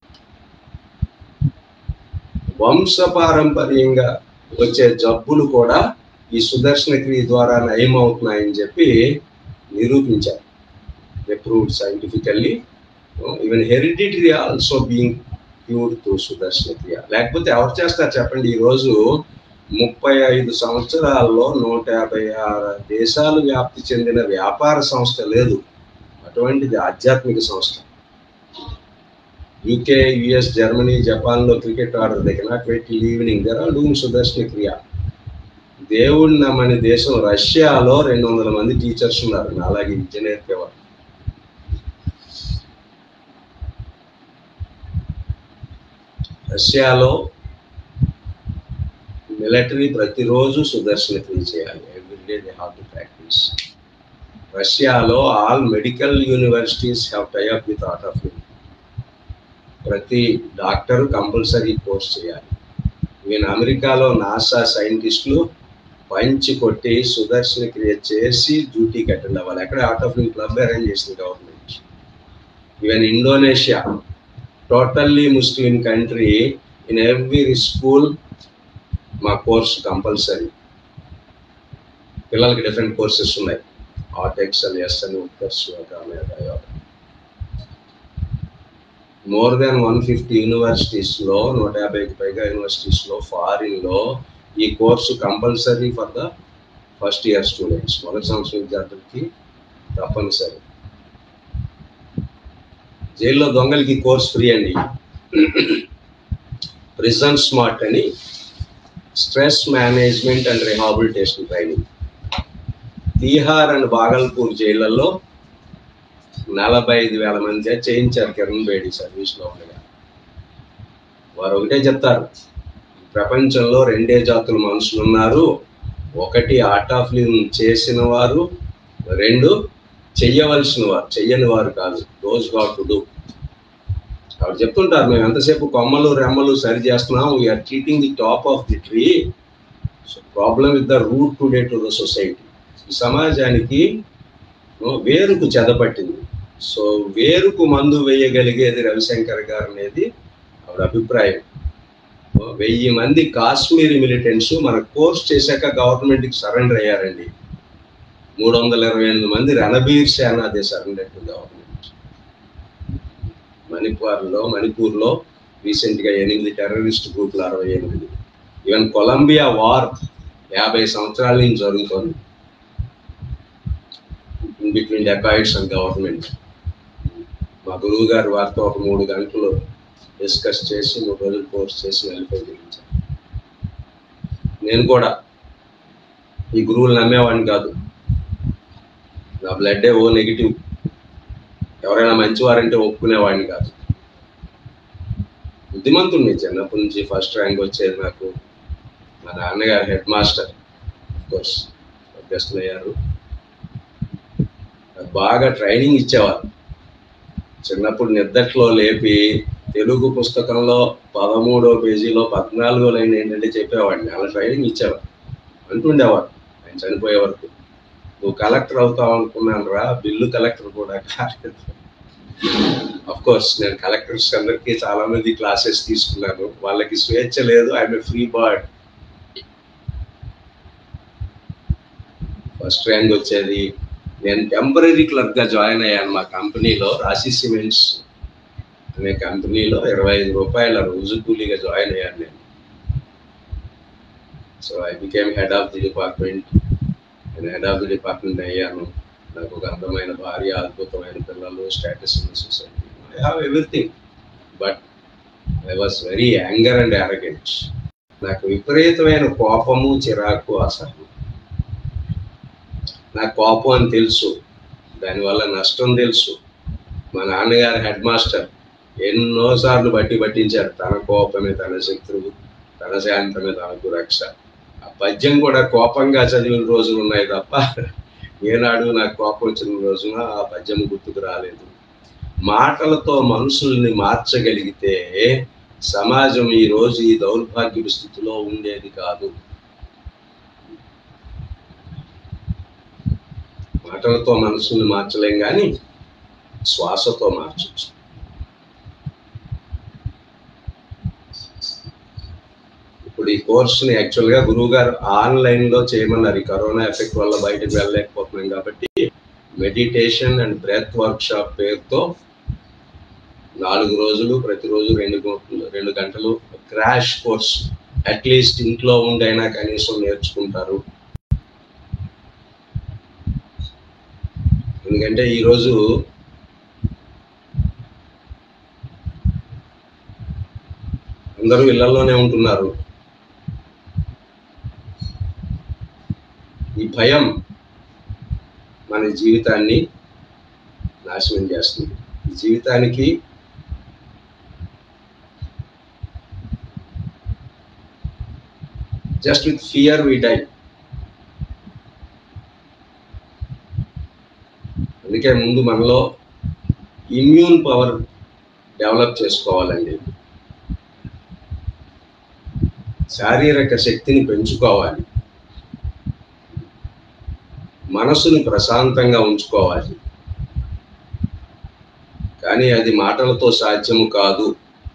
వంశపారంపర్యంగా వచ్చే జబ్బులు కూడా ఈ సుదర్శన క్రియ ద్వారా నయం అవుతున్నాయని చెప్పి నిరూపించారు approved scientifically even hereditary also being cured to Sudarshan Kriya లేకపోతే ఎవరు చేస్తారు చెప్పండి ఈ రోజు ముప్పై ఐదు సంవత్సరాల్లో నూట యాభై ఆరు దేశాలు వ్యాప్తి చెందిన వ్యాపార సంస్థ లేదు అటువంటిది ఆధ్యాత్మిక సంస్థ యూకే యుఎస్ జర్మనీ జపాన్లో క్రికెట్ ఆర్డర్ దగ్గర not wait evening there are doing Sudarshan Kriya దేవుడిని నమ్మని దేశం రష్యాలో రెండు వందల మంది టీచర్స్ ఉన్నారు నాలాగే విద్య నేర్పేవారు రష్యాలో మిలిటరీ ప్రతిరోజు సుదర్శన క్రియ చేయాలి everyday they have to practice రష్యాలో all medical universities have tie up with art of ప్రతి డాక్టర్ కంపల్సరీ కోర్స్ చేయాలి ఈవెన్ అమెరికాలో నాసా సైంటిస్టులు పంచి కొట్టి సుదర్శన క్రియ చేసి డ్యూటీకి అటెండ్ అవ్వాలి అక్కడ ఆర్ట్ ఆఫ్ క్లబ్ అరేంజ్ చేసింది government even Indonesia totally Muslim country in every school మా కోర్స్ కంపల్సరీ పిల్లలకి డిఫరెంట్ కోర్సెస్ ఉన్నాయి ఆర్ట్ ఎక్సెల్ ఎస్ అని Utkarsh Yoga Medha Yoga more than one fifty యూనివర్సిటీస్లో నూట యాభైకి పైగా యూనివర్సిటీస్లో ఫారిన్లో ఈ course compulsory for the first year students మొదటి సంవత్సరం విద్యార్థులకి తప్పనిసరి జైల్లో దొంగలకి కోర్స్ ఫ్రీ అండి ప్రిజన్ స్మార్ట్ అని stress management and rehabilitation training Tihar and Bhagalpur జైళ్లలో నలభై ఐదు వేల మంది చేయించారు కిరణ్ బేడి సర్వీస్లో ఉండగా వారు ఒకటే చెప్తారు ప్రపంచంలో రెండే జాతుల మనుషులు ఉన్నారు ఒకటి ఆర్ట్ ఆఫ్ లివింగ్ చేసిన వారు రెండు చెయ్యవలసిన వారు చెయ్యని వారు కాదు రోజు గాట్ టు డూ కాబట్టి చెప్తుంటారు మేము ఎంతసేపు కొమ్మలు రెమ్మలు సరి చేస్తున్నాం we are treating the top of the tree so problem with the root today to the society ఈ సమాజానికి వేరుకు చెదపట్టింది సో వేరుకు మందు వేయగలిగేది రవిశంకర్ గారు అనేది ఆవిడ అభిప్రాయం వెయ్యి మంది కాశ్మీరీ మిలిటెంట్స్ మన కోర్స్ చేశాక గవర్నమెంట్కి సరెండర్ అయ్యారండి మూడు వందల ఇరవై ఎనిమిది మంది రణబీర్ సేన దే సరెండర్ టు గవర్నమెంట్ మణిపూర్లో మణిపూర్లో రీసెంట్గా ఎనిమిది టెర్రరిస్ట్ గ్రూపులు అరవై ఎనిమిది ఈవెన్ కొలంబియా వార్ యాభై సంవత్సరాల నుంచి జరుగుతోంది in between dacoits and government మా గురువు గారు వారితో ఒక మూడు గంటలు డిస్కస్ చేసి మూడు రోజులు కోర్స్ చేసి వెళ్ళిపోయి జరిగించాను నేను కూడా ఈ గురువులు నమ్మేవాడిని కాదు నా బ్లడ్ ఓ నెగిటివ్ ఎవరైనా మంచివారంటే ఒప్పుకునేవాడిని కాదు బుద్ధిమంతుడిని చిన్నప్పటి నుంచి ఫస్ట్ ర్యాంక్ వచ్చేది నాకు మా నాన్నగారు హెడ్ మాస్టర్ కోర్స్ అభ్యస్తులు అయ్యారు నాకు బాగా ట్రైనింగ్ ఇచ్చేవారు చిన్నప్పుడు నిద్దట్లో లేపి తెలుగు పుస్తకంలో పదమూడో పేజీలో పద్నాలుగో లైన్ ఏంటంటే చెప్పేవాడిని అలా ట్రైనింగ్ ఇచ్చేవారు అంటుండేవారు ఆయన చనిపోయే వరకు నువ్వు కలెక్టర్ అవుతావు అనుకున్నాను రా బిల్లు కలెక్టర్ కూడా కాలేదు అఫ్ కోర్స్ నేను కలెక్టర్స్ అందరికీ చాలా మంది క్లాసెస్ తీసుకున్నాను వాళ్ళకి స్వేచ్ఛ లేదు I'm free bird first rank వచ్చేది నేను టెంపరీ క్లర్క్ గా జాయిన్ అయ్యాను మా కంపెనీలో రాశి సిమెంట్స్ అనే కంపెనీలో ఇరవై ఐదు రూపాయల రోజు కూలీగా జాయిన్ అయ్యాను నేను so I became head of the department నేను హెడ్ ఆఫ్ ది డిపార్ట్మెంట్ అయ్యాను నాకు ఒక అందమైన భార్య అద్భుతమైన పిల్లలు స్టేటస్ ఉన్న society I have everything but I was very anger and arrogant నాకు విపరీతమైన కోపము చిరాకు అసహనం నాకు కోపం అని తెలుసు దానివల్ల నష్టం తెలుసు మా నాన్నగారు హెడ్ మాస్టర్ ఎన్నోసార్లు బట్టి పట్టించారు తన కోపమే తన శత్రువు తన శాంతమే తనకు రక్ష ఆ పద్యం కూడా కోపంగా చదివిన రోజులు ఉన్నాయి తప్ప ఏనాడు నాకు కోపం వచ్చిన రోజున ఆ పద్యం గుర్తుకు రాలేదు మాటలతో మనుషుల్ని మార్చగలిగితే సమాజం ఈ రోజు ఈ దౌర్భాగ్య స్థితిలో ఉండేది కాదు మాటలతో మనసుని మార్చలేం కానీ శ్వాసతో మార్చచ్చు ఇప్పుడు ఈ కోర్సుని యాక్చువల్గా గురువు గారు ఆన్లైన్లో చేయమన్నారు ఈ కరోనా ఎఫెక్ట్ వల్ల బయటకు వెళ్ళలేకపోతున్నాం కాబట్టి మెడిటేషన్ అండ్ బ్రెత్ వర్క్షాప్ పేరుతో నాలుగు రోజులు ప్రతిరోజు రెండు గంటలు రెండు గంటలు క్రాష్ కోర్స్ అట్లీస్ట్ ఇంట్లో ఉండైనా కనీసం నేర్చుకుంటారు ఎందుకంటే ఈరోజు అందరూ ఇళ్లలోనే ఉంటున్నారు ఈ భయం మన జీవితాన్ని నాశనం చేస్తుంది ఈ జీవితానికి just with fear we die అందుకే ముందు మనలో ఇమ్యూన్ పవర్ డెవలప్ చేసుకోవాలండి శారీరక శక్తిని పెంచుకోవాలి మనసుని ప్రశాంతంగా ఉంచుకోవాలి కానీ అది మాటలతో సాధ్యము కాదు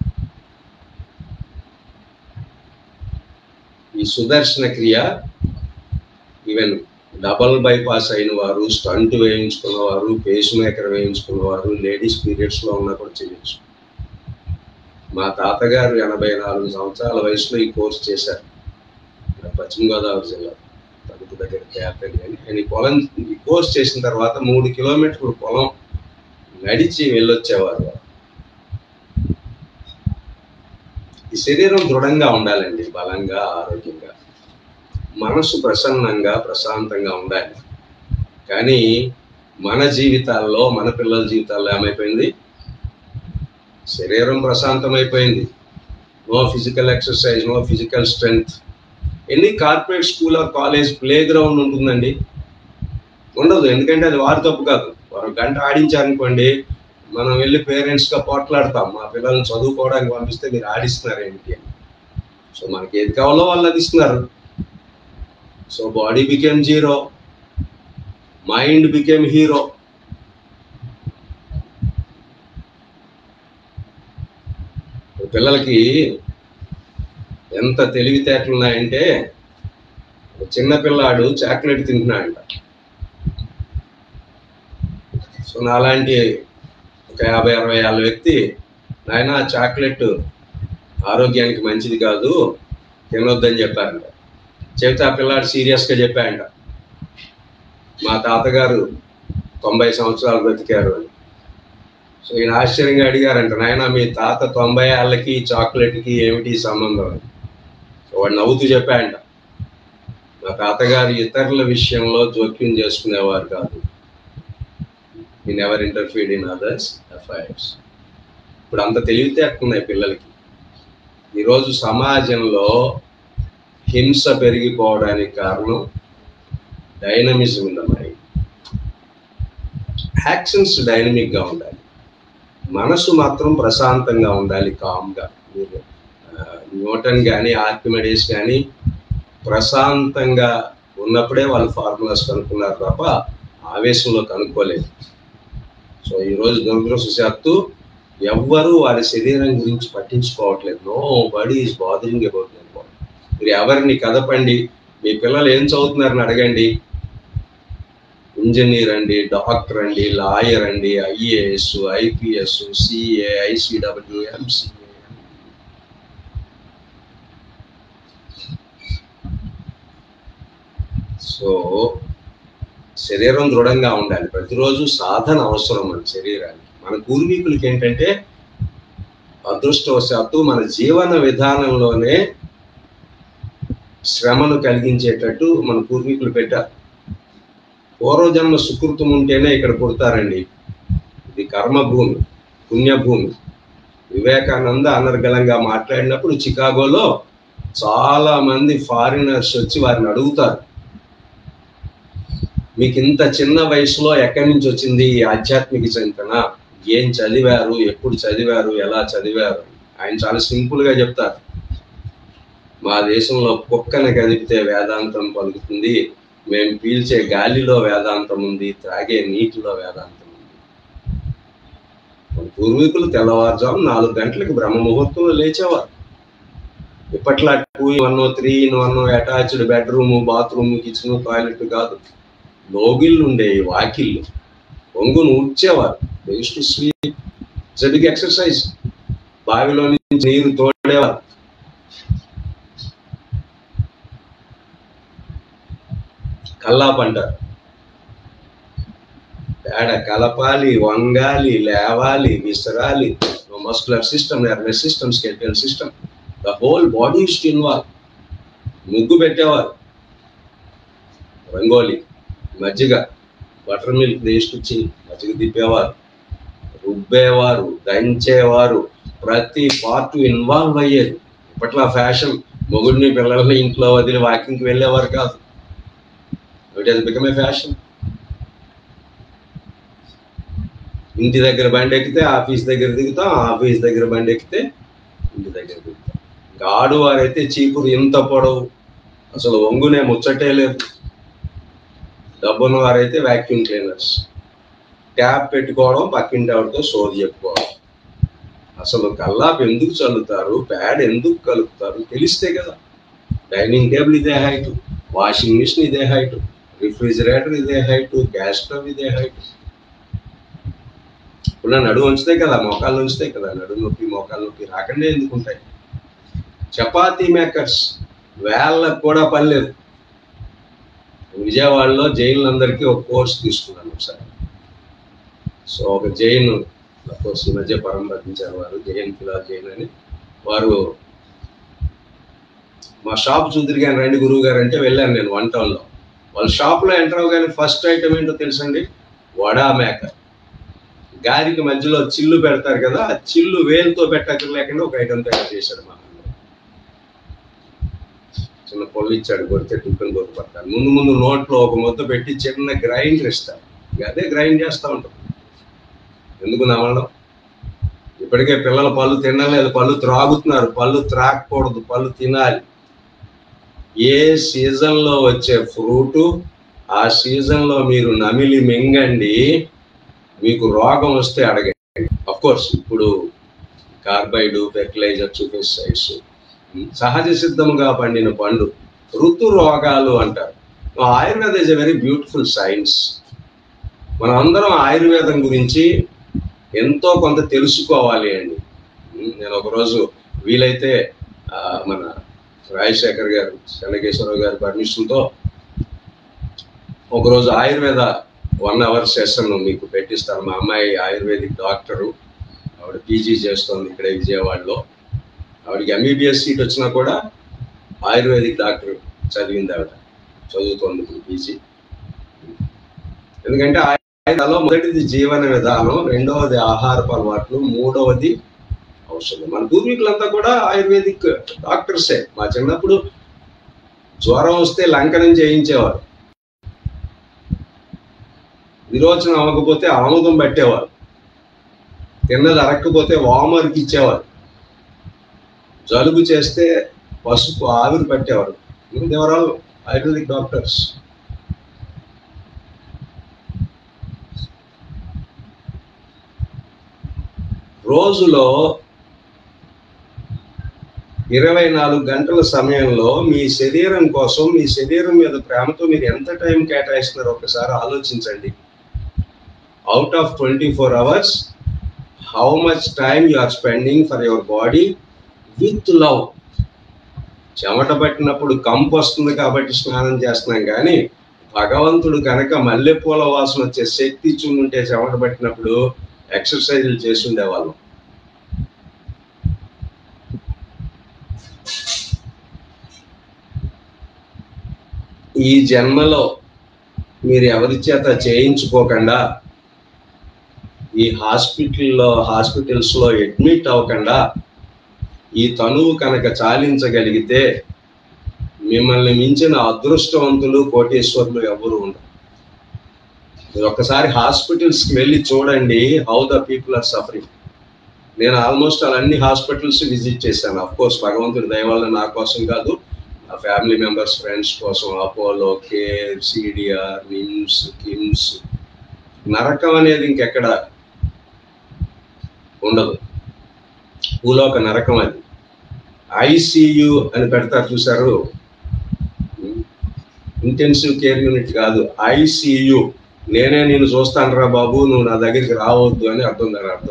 ఈ సుదర్శన క్రియ ఈవెన్ డబల్ బైపాస్ అయిన వారు స్టంట్ వేయించుకున్న వారు పేస్ మేకర్ వేయించుకున్న వారు లేడీస్ పీరియడ్స్ లో ఉన్నా కూడా చేయొచ్చు మా తాతగారు ఎనభై నాలుగు సంవత్సరాల వయసులో ఈ కోర్స్ చేశారు పశ్చిమ గోదావరి జిల్లా తలుపు దగ్గర తేపల్లి అని ఆయన ఈ పొలం ఈ కోర్స్ చేసిన తర్వాత మూడు కిలోమీటర్ల పొలం నడిచి వెళ్ళొచ్చేవారు ఈ శరీరం దృఢంగా ఉండాలండి బలంగా ఆరోగ్యంగా మనసు ప్రసన్నంగా ప్రశాంతంగా ఉండాలి కానీ మన జీవితాల్లో మన పిల్లల జీవితాల్లో ఏమైపోయింది శరీరం ప్రశాంతమైపోయింది no physical exercise no physical strength ఎన్ని corporate school or college playground ఉంటుందండి ఉండదు ఎందుకంటే అది వారి తప్పు కాదు ఒక గంట ఆడించారనుకోండి మనం వెళ్ళి పేరెంట్స్గా పోట్లాడతాం మా పిల్లల్ని చదువుకోవడానికి పంపిస్తే మీరు ఆడిస్తున్నారు ఏంటి అని సో మనకి ఏది కావాలో వాళ్ళు అది ఇస్తున్నారు so body became zero mind became hero పిల్లలకి ఎంత తెలివితేటలు ఉన్నాయంటే ఒక చిన్న పిల్లాడు చాక్లెట్ తింటున్నాడంట సో నాలాంటి ఒక యాభై అరవై ఏళ్ళ వ్యక్తి నాయన చాక్లెట్ ఆరోగ్యానికి మంచిది కాదు తినొద్దని చెప్పారంట చెబితే ఆ పిల్లాడు సీరియస్గా చెప్పాడంట మా తాతగారు తొంభై సంవత్సరాలు బ్రతికారు అని సో ఈయన ఆశ్చర్యంగా అడిగారంట నాయన మీ తాత తొంభై ఏళ్ళకి చాక్లెట్కి ఏమిటి సంబంధం అని సో వాడు నవ్వుతూ చెప్పాడంట మా తాతగారు ఇతరుల విషయంలో జోక్యం చేసుకునేవారు కాదు ఈ never interfere in others affairs ఇప్పుడు అంత తెలివితేటలున్నాయి పిల్లలకి ఈరోజు సమాజంలో హింస పెరిగిపోవడానికి కారణం dynamism in the mind actions డైనమిక్గా ఉండాలి మనసు మాత్రం ప్రశాంతంగా ఉండాలి కామ్గా మీరు ఆ, న్యూటన్ కానీ ఆర్కిమెడీస్ కానీ ప్రశాంతంగా ఉన్నప్పుడే వాళ్ళు ఫార్ములాస్ కనుక్కున్నారు తప్ప ఆవేశంలో కనుక్కోలేదు సో ఈరోజు దురదృష్టశాత్తు ఎవ్వరూ వారి శరీరం గురించి పట్టించుకోవట్లేదు nobody is bothering about them మీరు ఎవరిని కదపండి మీ పిల్లలు ఏం చదువుతున్నారని అడగండి ఇంజనీర్ అండి డాక్టర్ అండి లాయర్ అండి IAS IPS CA ICW MCA so శరీరం దృఢంగా ఉండాలి ప్రతిరోజు సాధన అవసరం మన శరీరానికి మన పూర్వీకులకి ఏంటంటే అదృష్టవశాత్తు మన జీవన విధానంలోనే శ్రమను కలిగించేటట్టు మన పూర్వీకులు పెట్టారు పూర్వజన్మ సుకృతం ఉంటేనే ఇక్కడ పుడతారండి ఇది కర్మభూమి పుణ్యభూమి వివేకానంద అనర్గళంగా మాట్లాడినప్పుడు చికాగోలో చాలా మంది ఫారినర్స్ వచ్చి వారిని అడుగుతారు మీకు ఇంత చిన్న వయసులో ఎక్కడి నుంచి వచ్చింది ఈ ఆధ్యాత్మిక చింతన ఏం చదివారు ఎప్పుడు చదివారు ఎలా చదివారు ఆయన చాలా సింపుల్ గా చెప్తారు మా దేశంలో కుక్కను కదిపితే వేదాంతం పలుకుతుంది మేము పీల్చే గాలిలో వేదాంతం ఉంది త్రాగే నీటిలో వేదాంతం ఉంది మన పూర్వీకులు తెల్లవారుజాము నాలుగు గంటలకు బ్రహ్మ ముహూర్తంలో లేచేవారు ఇప్పట్లో two one three in one attached bedroom bathroom kitchen toilet కాదు లోగిళ్ళు ఉండేవి వాకిళ్ళు పొంగును ఉడ్చేవారు టు స్వీప్ బిగ్ ఎక్సర్సైజ్ బావిలో నుంచి నీరు తోడేవారు కల్లాపు అంటారు పేడ కలపాలి వంగాలి లేవాలి విసరాలి muscular system nervous system skeletal system the whole body is involve ముగ్గు పెట్టేవారు రంగోలి మజ్జిగ బటర్ మిల్క్ తీసుకొచ్చి మజ్జిగ తిప్పేవారు రుబ్బేవారు దంచేవారు ప్రతి పార్ట్ ఇన్వాల్వ్ అయ్యేది ఇప్పట్లో ఫ్యాషన్ మొగుడిని పిల్లల్ని ఇంట్లో వదిలి వాకింగ్కి వెళ్ళేవారు కాదు it has become a fashion ఇంటి దగ్గర బండి ఎక్కితే ఆఫీస్ దగ్గర దిగుతాం ఆఫీస్ దగ్గర బండి ఎక్కితే ఇంటి దగ్గర దిగుతాం ఇంకా ఆడువారైతే చీపురు ఇంత పొడవు అసలు ఒంగునే ముచ్చటే లేదు డబ్బున్న వారైతే వ్యాక్యూమ్ క్లీనర్స్ ట్యాప్ పెట్టుకోవడం పక్కింటి ఆవిడతో సోది చెప్పుకోవడం అసలు కల్లాపు ఎందుకు చల్లుతారు ప్యాడ్ ఎందుకు కలుపుతారు తెలిస్తే కదా డైనింగ్ టేబుల్ ఇదే హైట్ వాషింగ్ మిషన్ ఇదే హైట్ రిఫ్రిజిరేటర్ ఇదే హైట్ గ్యాస్ స్టవ్ ఇదే హైట్ ఇప్పుడు నా నడుము ఉంచితే కదా మోకాళ్ళు ఉంచితే కదా నడుము నొప్పి మోకాలు నొప్పి రాకుండా ఎందుకు ఉంటాయి చపాతీ మేకర్స్ వేళ్ళకు కూడా పని లేదు విజయవాడలో జైన్లందరికీ ఒక కోర్స్ తీసుకున్నాను ఒకసారి సో ఒక జైన్ కోర్స్ ఈ మధ్య పరంపరించారు వారు జైన్ ఫిలా జైన్ అని వారు మా షాప్ చూద్దరు కానీ రండి గురువు గారు అంటే వెళ్ళాను నేను వన్ టౌన్లో వాళ్ళ షాప్లో ఎంటర్ అవగానే ఫస్ట్ ఐటమ్ ఏంటో తెలుసండి వడా మేకర్ గారికి మధ్యలో చిల్లు పెడతారు కదా ఆ చిల్లు వేలుతో పెట్టక లేకుండా ఒక ఐటమ్ తయారు చేశాడు మా అన్న. చిన్న పొల్లు ఇచ్చాడు కొడితే టిఫిన్ కొట్టు పడతారు ముందు ముందు నోట్లో ఒక ముద్ద పెట్టి చిన్న గ్రైండర్ ఇస్తారు ఇక అదే గ్రైండ్ చేస్తూ ఉంటాం ఎందుకు నమ్మడం ఇప్పటికే పిల్లల పళ్ళు తినలేదు పళ్ళు త్రాగుతున్నారు పళ్ళు త్రాగకూడదు పళ్ళు తినాలి ఏ సీజన్లో వచ్చే ఫ్రూటు ఆ సీజన్లో మీరు నమిలి మింగండి మీకు రోగం వస్తే అడగండి అఫ్ కోర్స్ ఇప్పుడు కార్బైడ్ ఫెర్టిలైజర్స్ పెస్టిసైడ్స్ సహజ సిద్ధముగా పండిన పండు ఋతు రోగాలు అంటారు Ayurveda is a very beautiful science మనం అందరం ఆయుర్వేదం గురించి ఎంతో కొంత తెలుసుకోవాలి అండి ఉమ్, నేను ఒకరోజు వీలైతే ఆ, మన రాజశేఖర్ గారు చెన్నకేశ్వరరావు గారి పర్మిషన్తో ఒకరోజు ఆయుర్వేద వన్ అవర్ సెషన్ మీకు పెట్టిస్తాను మా అమ్మాయి ఆయుర్వేదిక్ డాక్టరు ఆవిడ పీజీ చేస్తోంది ఇక్కడ విజయవాడలో ఆవిడకి ఎంబీబీఎస్ సీట్ వచ్చినా కూడా ఆయుర్వేదిక్ డాక్టర్ చదివింది ఆవిడ చదువుతోంది ఇప్పుడు పీజీ ఎందుకంటే ఆయుర్వేదాలో మొదటిది జీవన విధానం రెండవది ఆహారపు అలవాట్లు మూడవది ఔషధం మన పూర్వీకులంతా కూడా ఆయుర్వేదిక్ డాక్టర్సే మా చిన్నప్పుడు జ్వరం వస్తే లంకనం చేయించేవారు విరోచనం అవ్వకపోతే ఆముదం పట్టేవారు తిన్నది అరక్కపోతే వామరికి ఇచ్చేవారు జలుబు చేస్తే పసుపు ఆవిరి పట్టేవారు దేవర్ ఆల్ ఆయుర్వేదిక్ డాక్టర్స్ రోజులో ఇరవై నాలుగు గంటల సమయంలో మీ శరీరం కోసం మీ శరీరం మీద ప్రేమతో మీరు ఎంత టైం కేటాయిస్తున్నారో ఒకసారి ఆలోచించండి out of twenty four hours how much time you are spending for your body with love చెమట పట్టినప్పుడు కంపు వస్తుంది కాబట్టి స్నానం చేస్తున్నాం కానీ భగవంతుడు కనుక మల్లెపూల వాసన వచ్చే శక్తి ఇచ్చి ఉంటే చెమట పట్టినప్పుడు ఎక్సర్సైజులు చేసి ఉండేవాళ్ళం ఈ జన్మలో మీరు ఎవరి చేత చేయించుకోకుండా ఈ హాస్పిటల్లో హాస్పిటల్స్లో అడ్మిట్ అవ్వకుండా ఈ తనువు కనుక చాలించగలిగితే మిమ్మల్ని మించిన అదృష్టవంతులు కోటేశ్వరులు ఎవరు ఉండరు మీరు ఒక్కసారి హాస్పిటల్స్కి వెళ్ళి చూడండి how the people are suffering నేను ఆల్మోస్ట్ అలా అన్ని హాస్పిటల్స్ విజిట్ చేశాను అఫ్ కోర్స్ భగవంతుడి దయ వల్ల నా కోసం కాదు నా ఫ్యామిలీ మెంబర్స్ ఫ్రెండ్స్ కోసం అపోలో కేర్ సిడిఆర్ నిమ్స్ కిమ్స్ నరకం అనేది ఇంకెక్కడ ఉండదు భూలోక నరకం అది ఐసియు అని పెడతారు చూసారు ఇంటెన్సివ్ కేర్ యూనిట్ కాదు ఐసియు నేనే నేను చూస్తాను రా బాబు నువ్వు నా దగ్గరికి రావద్దు అని అర్థం దాని అర్థం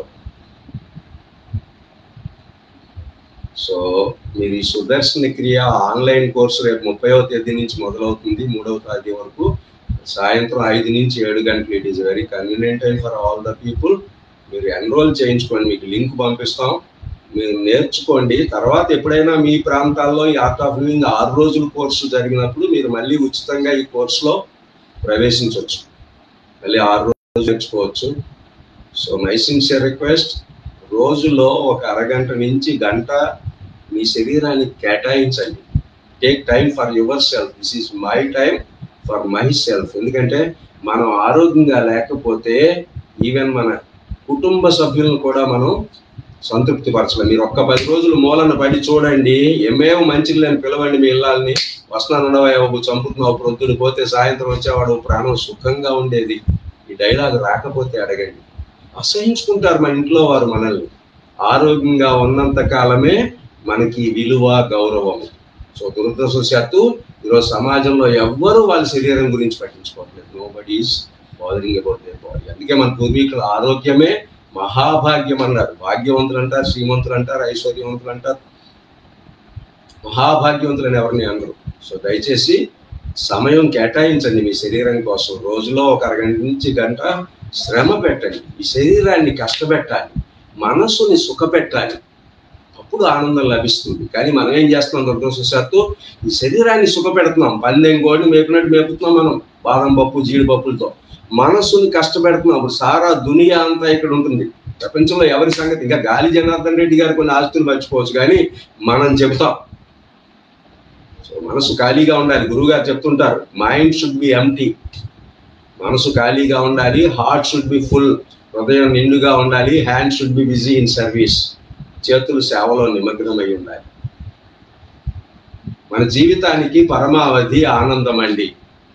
సో మీరు ఈ సుదర్శన క్రియ ఆన్లైన్ కోర్సు రేపు ముప్పైవ తేదీ నుంచి మొదలవుతుంది మూడవ తేదీ వరకు సాయంత్రం ఐదు నుంచి ఏడు గంటలు it is very convenient time for all the people మీరు ఎన్రోల్ చేయించుకోండి మీకు లింక్ పంపిస్తాం మీరు నేర్చుకోండి తర్వాత ఎప్పుడైనా మీ ప్రాంతాల్లో ఈ ఆర్ట్ ఆఫ్ లివింగ్ ఆరు రోజుల కోర్సు జరిగినప్పుడు మీరు మళ్ళీ ఉచితంగా ఈ కోర్సులో ప్రవేశించవచ్చు మళ్ళీ ఆరు రోజులు నేర్చుకోవచ్చు సో మై సిన్సియర్ రిక్వెస్ట్ రోజులో ఒక అరగంట నుంచి గంట మీ శరీరానికి కేటాయించండి take time for yourself this is my time for myself ఎందుకంటే మనం ఆరోగ్యంగా లేకపోతే ఈవెన్ మన కుటుంబ సభ్యులను కూడా మనం సంతృప్తి పరచలేం మీరు ఒక్క పది రోజులు మూలన పడి చూడండి ఏమేమో మంచిది లేని పిలవండి మీ ఇళ్ళని వస్తున్నాను ఉండవా చంపుతున్నావు ప్రొద్దుడు పోతే సాయంత్రం వచ్చేవాడు ప్రాణం సుఖంగా ఉండేది ఈ డైలాగ్ రాకపోతే అడగండి అసహించుకుంటారు మన ఇంట్లో వారు మనల్ని ఆరోగ్యంగా ఉన్నంత కాలమే మనకి విలువ గౌరవం సో దురదృష్టవశాత్తు ఈరోజు సమాజంలో ఎవ్వరూ వాళ్ళ శరీరం గురించి పట్టించుకోవట్లేదు nobody is bothering about their body అందుకే మన పూర్వీకుల ఆరోగ్యమే మహాభాగ్యం అన్నారు భాగ్యవంతులు అంటారు శ్రీమంతులు అంటారు ఐశ్వర్యవంతులు అంటారు మహాభాగ్యవంతులు అని ఎవరిని అనరు సో దయచేసి సమయం కేటాయించండి మీ శరీరం కోసం రోజులో ఒక అరగంట నుంచి గంట శ్రమ పెట్టండి ఈ శరీరాన్ని కష్టపెట్టాలి మనస్సుని సుఖపెట్టాలి అప్పుడు ఆనందం లభిస్తుంది కానీ మనం ఏం చేస్తున్నాం దురదృష్టవశాత్తు ఈ శరీరాన్ని సుఖపెడుతున్నాం పందెం కోడిని మేపినట్టు మేపుతున్నాం మనం బాదం పప్పు జీడిపప్పులతో మనస్సుని కష్టపెడుతున్నాం అప్పుడు సారా దునియా అంతా ఇక్కడ ఉంటుంది ప్రపంచంలో ఎవరి సంగతి ఇంకా గాలి జనార్దన్ రెడ్డి గారు కొన్ని ఆస్తులు మర్చిపోవచ్చు కానీ మనం చెబుతాం సో మనసు ఖాళీగా ఉండాలి గురువు గారు చెప్తుంటారు మైండ్ షుడ్ బి ఎంటీ మనసు ఖాళీగా ఉండాలి హార్ట్ షుడ్ బి ఫుల్ హృదయం నిండుగా ఉండాలి hand should be busy in service చేతులు సేవలో నిమగ్నమై ఉండాలి మన జీవితానికి పరమావధి ఆనందం అండి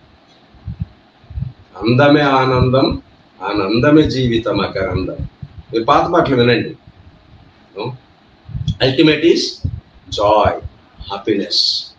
అందమే ఆనందం ఆనందమే జీవితం అకరందం మీరు పాత పాటలు వినండి అల్టిమేట్ ఈస్ జాయ్ హ్యాపీనెస్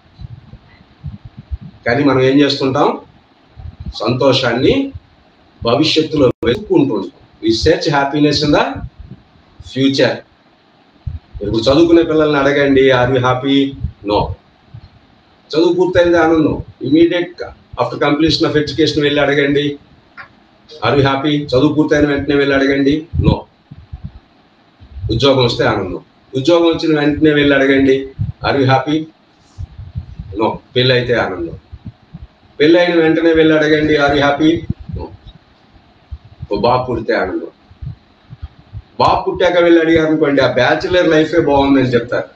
కానీ మనం ఏం చేస్తుంటాం సంతోషాన్ని భవిష్యత్తులో వెతుక్కుంటుంటాం we search happiness in the future ఇప్పుడు చదువుకునే పిల్లల్ని అడగండి ఆర్ యూ హ్యాపీ నో చదువు పూర్తయింది ఆనందం immediate after completion of education వెళ్ళి అడగండి ఆర్ యూ హ్యాపీ చదువు పూర్తయిన వెంటనే వెళ్ళి అడగండి నో ఉద్యోగం వస్తే ఆనందం ఉద్యోగం వచ్చిన వెంటనే వెళ్ళి అడగండి ఆర్ యూ హ్యాపీ నో పెళ్ళి అయితే ఆనందం పెళ్ళి అయిన వెంటనే వెళ్ళి అడగండి ఆర్ యూ హ్యాపీ నో ఓ బాబు పుడితే ఆనందం బాబు పుట్టాక వెళ్ళి అడిగారు అనుకోండి ఆ బ్యాచులర్ లైఫే బాగుందని చెప్తారు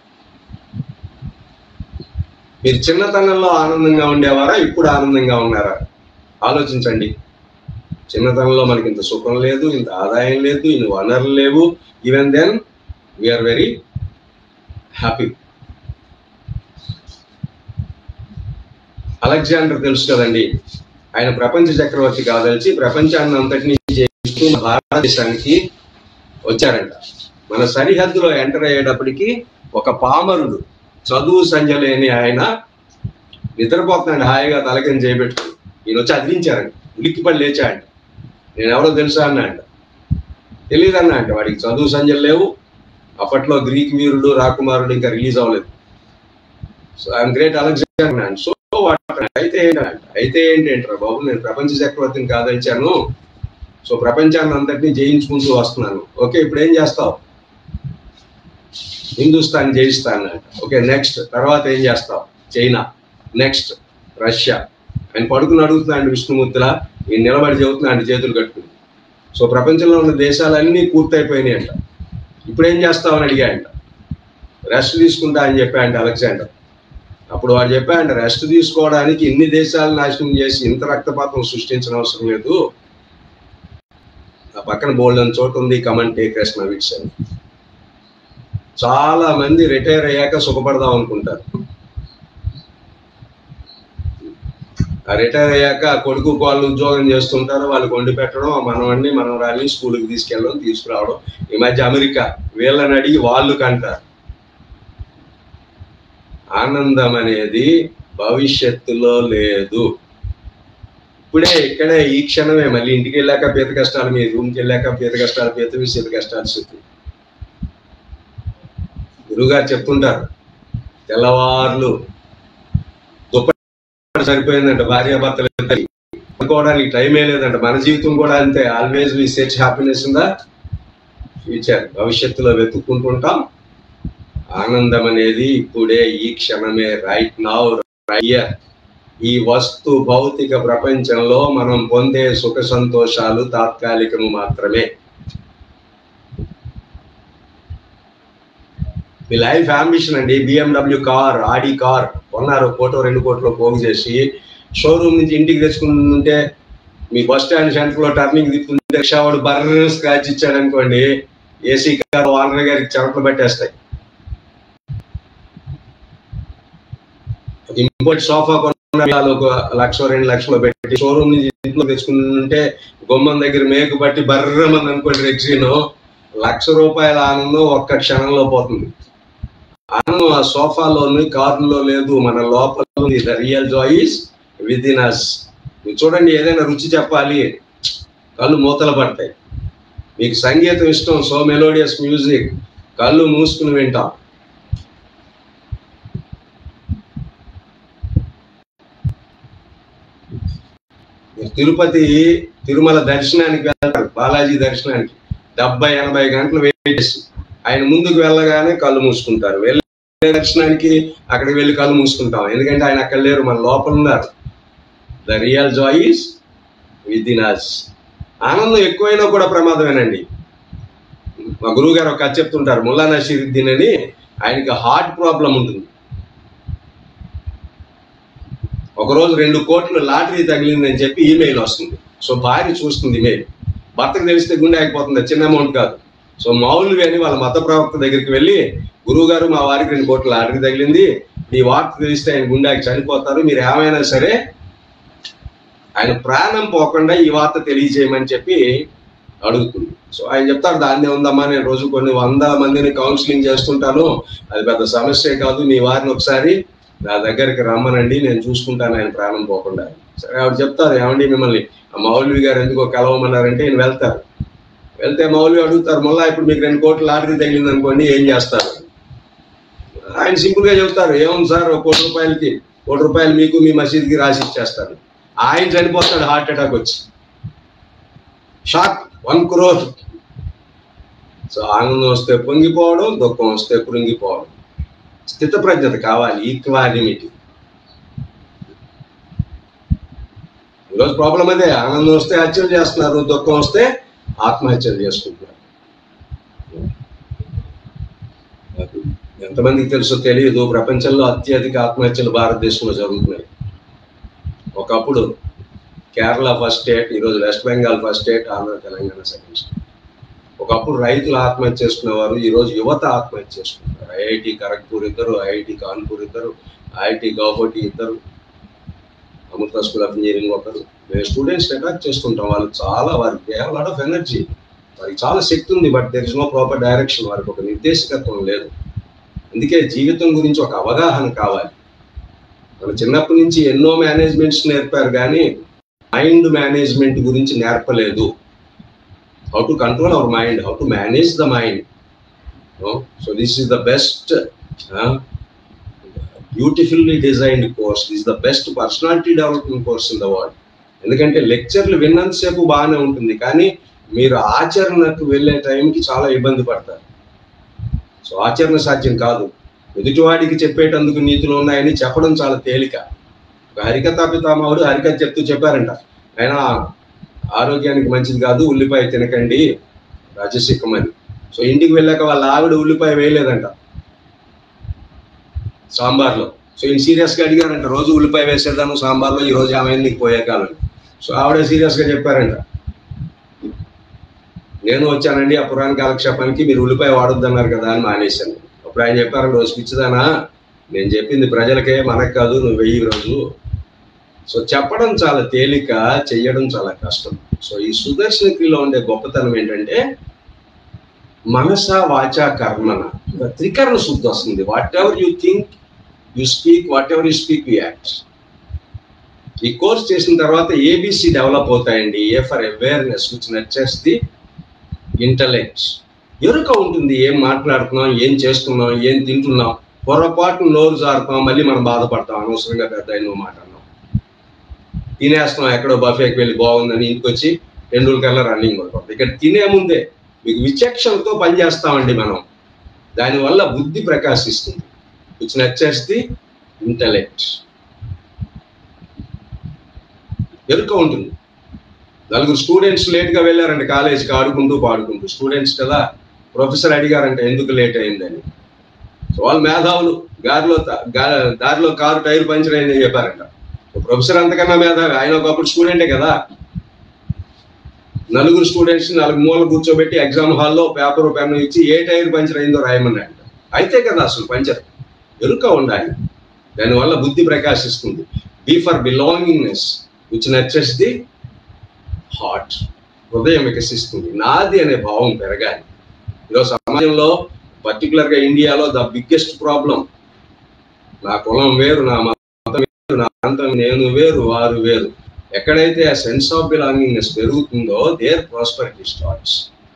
మీరు చిన్నతనంలో ఆనందంగా ఉండేవారా ఇప్పుడు ఆనందంగా ఉన్నారా ఆలోచించండి చిన్నతనంలో మనకి ఇంత సుఖం లేదు ఇంత ఆదాయం లేదు ఇన్ని వనరులు లేవు even then we are very happy Alexander తెలుసు కదండి ఆయన ప్రపంచ చక్రవర్తి కాదలిచి ప్రపంచాన్ని అంతటినీ చేస్తూ మన భారతదేశానికి వచ్చారంట మన సరిహద్దులో ఎంటర్ అయ్యేటప్పటికి ఒక పామరుడు చదువు సంజ లేని ఆయన నిద్రపోతున్నాడు హాయిగా తలకిని చేయబెట్టుకుని ఈయన వచ్చి అదిలించారండి ఉలిక్కిపడి లేచాడు నేను ఎవరో తెలుసా అన్నాడు తెలియదు అన్నా అంటే వాడికి చదువు సంజలు లేవు అప్పట్లో గ్రీక్ వీరుడు రాకుమారుడు ఇంకా రిలీజ్ అవ్వలేదు సో ఐఎమ్ గ్రేట్ అలెగ్జాండర్ అన్నాడు సో వాట్ అయితే ఏంటంట అయితే ఏంటంటారా బాబు నేను ప్రపంచ చక్రవర్తిని కాదలిచాను సో ప్రపంచాన్ని అంతటినీ జయించుకుంటూ వస్తున్నాను ఓకే ఇప్పుడు ఏం చేస్తావు హిందుస్థాన్ జయిస్తాను అంట ఓకే నెక్స్ట్ తర్వాత ఏం చేస్తావు చైనా నెక్స్ట్ రష్యా ఆయన పడుకుని అడుగుతున్నాడు విష్ణుమూర్తిలా ఈయన నిలబడి చెబుతున్నాడు చేతులు కట్టుకుని సో ప్రపంచంలో ఉన్న దేశాలన్నీ పూర్తయిపోయినాయి అంట ఇప్పుడు ఏం చేస్తావని అడిగాయంట రెస్ట్ తీసుకుంటా అని చెప్పాయంట అలెగ్జాండర్ అప్పుడు వాడు చెప్పాయంట రెస్ట్ తీసుకోవడానికి ఇన్ని దేశాలు నాశనం చేసి ఇంత రక్తపాతం సృష్టించిన అవసరం లేదు ఆ పక్కన బోల్డ్ అని చోటు ఉంది కమన్ టేక్ రెస్ట్ నవిట్స్ అని చాలా మంది రిటైర్ అయ్యాక సుఖపడదాం అనుకుంటారు ఆ రిటైర్ అయ్యాక ఆ కొడుకు వాళ్ళు ఉద్యోగం చేస్తుంటారు వాళ్ళకి వండి పెట్టడం ఆ మనవాడిని మనవరాల్ని స్కూల్కి తీసుకెళ్ళడం తీసుకురావడం ఈ మధ్య అమెరికా వీళ్ళని అడిగి వాళ్ళు కంటారు ఆనందం అనేది భవిష్యత్తులో లేదు ఇప్పుడే ఇక్కడే ఈ క్షణమే మళ్ళీ ఇంటికి వెళ్ళాక పీత కష్టాలు మీ రూమ్కి వెళ్ళాక పీత కష్టాలు పీత విసిత కష్టాలు శుద్ధి గురువుగారు చెప్తుంటారు తెల్లవార్లు దుప్పటి సరిపోయిందంట భార్యాభర్తలు ఇద్దరికి అనుకోవడానికి టైమే లేదంట మన జీవితం కూడా అంతే ఆల్వేస్ వి సెర్చ్ హ్యాపీనెస్ ఉందా ఫ్యూచర్ భవిష్యత్తులో వెతుక్కుంటుంటాం ఆనందం అనేది ఇప్పుడే ఈ క్షణమే రైట్ నౌ ఇయర్ ఈ వస్తు భౌతిక ప్రపంచంలో మనం పొందే సుఖ సంతోషాలు తాత్కాలికము మాత్రమే మీ లైఫ్ అంబిషన్ అండి బిఎండబ్ల్యూ కార్ ఆడి కార్ కొన్నారు కోటో రెండు కోట్లు పోగు చేసి షోరూమ్ నుంచి ఇంటికి తెచ్చుకుంటుంటే మీ బస్ స్టాండ్ సెంటర్ లో టర్నింగ్ తిప్పుతుంటే రిక్షావాడు బర్ర స్క్రాచ్ ఇచ్చాడు అనుకోండి ఏసీ కార్ ఓనర్ గారికి చెమటలు పెట్టేస్తాయి ఇంపోర్ట్ సోఫా కొన్న ఒక లక్ష రెండు లక్షలు పెట్టి షోరూమ్ నుంచి ఇంట్లో తెచ్చుకుంటుంటే గుమ్మం దగ్గర మేకు పట్టి బర్రమని అనుకోండి రెక్సీను లక్ష రూపాయల ఆనందం ఒక్క క్షణంలో పోతుంది ఆనందం ఆ సోఫాలోని కారులో లేదు మన లోపల ఉంది the real joy is within us మీరు చూడండి ఏదైనా రుచి చెప్పాలి కళ్ళు మూతలు పడతాయి మీకు సంగీతం ఇష్టం సో మెలోడియస్ మ్యూజిక్ కళ్ళు మూసుకుని వింటాం మీరు తిరుపతి తిరుమల దర్శనానికి వెళ్తారు బాలాజీ దర్శనానికి డెబ్బై ఎనభై గంటలు వెయిట్ చేసి ఆయన ముందుకు వెళ్ళగానే కళ్ళు మూసుకుంటారు వెళ్ళే దర్శనానికి అక్కడికి వెళ్ళి కళ్ళు మూసుకుంటాం ఎందుకంటే ఆయన అక్కడ లేరు మన లోపల ఉన్నారు the real joy is within us ఆనందం ఎక్కువైనా కూడా ప్రమాదమేనండి మా గురువు గారు ఒక కథ చెప్తుంటారు ముల్లా నషీరుద్దీన్ అని ఆయనకి హార్ట్ ప్రాబ్లం ఉంటుంది ఒకరోజు రెండు కోట్లు లాటరీ తగిలిందని చెప్పి ఈమెయిల్ వస్తుంది సో భార్య చూస్తుంది ఇమెయిల్ భర్తకు తెలిస్తే గుండె ఆగిపోతుంది చిన్న అమౌంట్ కాదు సో మౌల్వి అని వాళ్ళ మత ప్రవక్త దగ్గరికి వెళ్ళి గురువు గారు మా వారికి రెండు కోట్ల లాటరీ తగిలింది ఈ వార్త తెలిస్తే ఆయన గుండెకి చనిపోతారు మీరు ఏమైనా సరే ఆయన ప్రాణం పోకుండా ఈ వార్త తెలియజేయమని చెప్పి అడుగుతుంది సో ఆయన చెప్తారు దాన్నే ఉందమ్మా నేను రోజు కొన్ని వందల మందిని కౌన్సిలింగ్ చేస్తుంటాను అది పెద్ద సమస్య కాదు మీ వారిని ఒకసారి నా దగ్గరికి రమ్మనండి నేను చూసుకుంటాను ఆయన ప్రాణం పోకుండా సరే ఆవిడ చెప్తారు ఏమండి మిమ్మల్ని ఆ మౌల్వి గారు ఎందుకో కలవమన్నారంటే ఈయన వెళ్తారు వెళ్తే మౌల్వి అడుగుతారు మళ్ళీ ఇప్పుడు మీకు రెండు కోట్ల లాటరీ తగిలింది అనుకోండి ఏం చేస్తారు ఆయన సింపుల్ గా చెప్తారు ఏముంది సార్ ఒక కోటి రూపాయలకి కోటి రూపాయలు మీకు మీ మసీద్కి రాసి ఇచ్చేస్తారు ఆయన చనిపోతాడు హార్ట్ అటాక్ వచ్చి షాక్ వన్ క్రోర్ సో ఆనందం వస్తే పొంగిపోవడం దుఃఖం వస్తే కృంగిపోవడం స్థితప్రజ్ఞత కావాలి ఈక్వాలిమిటీ ఈరోజు ప్రాబ్లం అదే ఆనందం వస్తే హత్యలు చేస్తున్నారు దుఃఖం వస్తే ఆత్మహత్యలు చేసుకుంటున్నారు ఎంతమందికి తెలుసో తెలియదు ప్రపంచంలో అత్యధిక ఆత్మహత్యలు భారతదేశంలో జరుగుతున్నాయి ఒకప్పుడు కేరళ ఫస్ట్ స్టేట్ ఈరోజు West Bengal first state Andhra Telangana second state ఒకప్పుడు రైతులు ఆత్మహత్య చేసుకునేవారు ఈరోజు యువత ఆత్మహత్య చేసుకుంటారు ఐఐటి ఖరగ్పూర్ ఇద్దరు ఐఐటి కాన్పూర్ ఇద్దరు ఐఐటి గౌహటి ఇద్దరు అమృత స్కూల్ ఆఫ్ ఇంజనీరింగ్ ఒకరు మేము స్టూడెంట్స్ అటాక్ చేస్తుంటాం వాళ్ళు చాలా వారికి లాట్ ఆఫ్ ఎనర్జీ వారికి చాలా శక్తి ఉంది but there is no proper direction వారికి ఒక నిర్దేశకత్వం లేదు అందుకే జీవితం గురించి ఒక అవగాహన కావాలి మన చిన్నప్పటి నుంచి ఎన్నో మేనేజ్మెంట్స్ నేర్పారు కానీ మైండ్ మేనేజ్మెంట్ గురించి నేర్పలేదు how to control our mind how to manage the mind so this is the best beautifully designed course this the best personality development course in the world ఎందుకంటే లెక్చర్లు విన్నంతసేపు బాగానే ఉంటుంది కానీ మీరు ఆచరణకు వెళ్ళే టైంకి చాలా ఇబ్బంది పడతారు సో ఆచరణ సాధ్యం కాదు ఎదుటివాడికి చెప్పేటందుకు నీతులు ఉన్నాయని చెప్పడం చాలా తేలిక ఒక హరికథ పితామహుడు హరికథ చెప్తూ చెప్పారంట ఆయన ఆరోగ్యానికి మంచిది కాదు ఉల్లిపాయ తినకండి రాజసిక్కమని సో ఇంటికి వెళ్ళాక వాళ్ళ ఆవిడ ఉల్లిపాయ వేయలేదంట సాంబార్లో సో ఈయన సీరియస్గా అడిగారంట రోజు ఉల్లిపాయ వేసేదాను సాంబార్లో ఈ రోజు ఆమె నీకు పోయే కాలం సో ఆవిడ సీరియస్గా చెప్పారంట నేను వచ్చానండి ఆ పురాణ కాలక్షేపానికి మీరు ఉల్లిపాయ వాడొద్దన్నారు కదా అని మానేశాను అప్పుడు ఆయన చెప్పారు రోజు పిచ్చిదానా నేను చెప్పింది ప్రజలకే మనకు కాదు నువ్వు వెయ్యి రోజు సో చెప్పడం చాలా తేలిక చెయ్యడం చాలా కష్టం సో ఈ సుదర్శన క్రియలో ఉండే గొప్పతనం ఏంటంటే మనస వాచ కర్మన త్రికరణ శుద్ధి వస్తుంది whatever you think you speak whatever you speak you act ఈ కోర్స్ చేసిన తర్వాత ఏబిసి డెవలప్ అవుతాయండి A for awareness which nurtures the intellect ఎరుక ఉంటుంది ఏం మాట్లాడుతున్నాం ఏం చేస్తున్నాం ఏం తింటున్నాం పొరపాటు నోరు జారుతాం మళ్ళీ మనం బాధపడతాం అనవసరంగా పెద్ద ఎన్నో మాట అన్నాం తినేస్తున్నాం ఎక్కడో బఫేకి వెళ్ళి బాగుందని ఇంటికి వచ్చి టెండూల్కర్లో రన్నింగ్ కొడుకుంటాం ఇక్కడ తినే ముందే మీకు విచక్షణతో పనిచేస్తామండి మనం దానివల్ల బుద్ధి ప్రకాశిస్తుంది విచ్ నచ్చర్స్ ది ఇంటలెక్ట్ ఎరుక ఉంటుంది నలుగురు స్టూడెంట్స్ లేట్ గా వెళ్ళారండి కాలేజీకి ఆడుకుంటూ పాడుకుంటూ స్టూడెంట్స్ కదా ప్రొఫెసర్ అడిగారంట ఎందుకు లేట్ అయిందని సో వాళ్ళు మేధావులు గారిలో త- గా- దారిలో కారు టైర్ పంచర్ అయిందని చెప్పారంట సో ప్రొఫెసర్ అంతకన్నా మేధావి ఆయన ఒకప్పుడు స్టూడెంటే కదా నలుగురు స్టూడెంట్స్ నాలుగు మూల కూర్చోబెట్టి ఎగ్జామ్ హాల్లో పేపర్ పెన్ ఇచ్చి ఏ టైర్ పంచర్ అయిందో రాయమన్నాడు అయితే కదా అసలు పంచర్ ఎరుక ఉండాలి దానివల్ల బుద్ధి ప్రకాశిస్తుంది B for belongingness which nurtures the heart హృదయం వికసిస్తుంది నాది అనే భావం పెరగాలి ఈరోజు సమాజంలో పర్టికులర్ గా ఇండియాలో ద బిగ్గెస్ట్ ప్రాబ్లం నా కులం వేరు నా మతం వేరు నా ప్రాంతం నేను వేరు వారు వేరు ఎక్కడైతే ఆ సెన్స్ ఆఫ్ బిలాంగింగ్నెస్ పెరుగుతుందో దేర్ ప్రాస్పరిటీ స్టార్ట్స్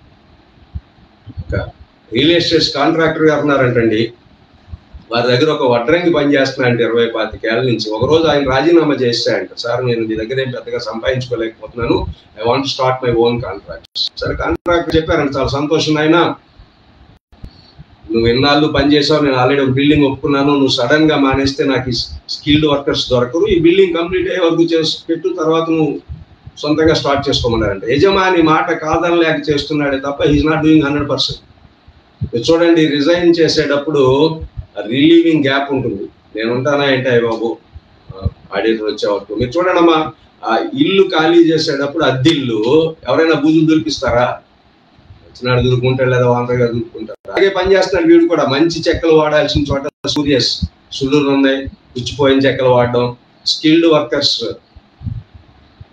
ఒక రియల్ ఎస్టేట్ కాంట్రాక్టర్ గారు ఉన్నారంటండి వారి దగ్గర ఒక వడ్రంగి పని చేస్తున్నాయంట ఇరవై పాతికేళ్ల నుంచి ఒక రోజు ఆయన రాజీనామా చేశాయంట సార్ నేను మీ దగ్గర ఏం పెద్దగా సంపాదించుకోలేకపోతున్నాను I want start my own contract సరే కాంట్రాక్ట్ చెప్పారంట చాలా సంతోషం ఆయన నువ్వు ఎన్నాళ్ళు పనిచేసావు నేను ఆల్రెడీ ఒక బిల్డింగ్ ఒప్పుకున్నాను నువ్వు సడన్ గా మానేస్తే నాకు స్కిల్డ్ వర్కర్స్ దొరకరు ఈ బిల్డింగ్ కంప్లీట్ అయ్యే వరకు చేసి పెట్టు తర్వాత నువ్వు సొంతంగా స్టార్ట్ చేసుకోమన్నారంట యజమాని మాట కాదని లేక చేస్తున్నాడే తప్ప is not doing hundred percent చూడండి రిజైన్ చేసేటప్పుడు రిలీవింగ్ గ్యాప్ ఉంటుంది నేను ఉంటానా ఏంటి అయ్య బాబు ఆడిటర్ వచ్చే వరకు మీరు చూడండి అమ్మా ఆ ఇల్లు ఖాళీ చేసేటప్పుడు అద్దిల్లు ఎవరైనా బూజులు దులిపిస్తారా వచ్చినాడు దులుకుంటాడు లేదా వాంతగా దులుకుంటారు అలాగే పని చేస్తున్నాడు వీడు కూడా మంచి చెక్కలు వాడాల్సిన చోట సూరియస్ సుళ్ళులు ఉన్నాయి పుచ్చిపోయిన చెక్కలు వాడడం స్కిల్డ్ వర్కర్స్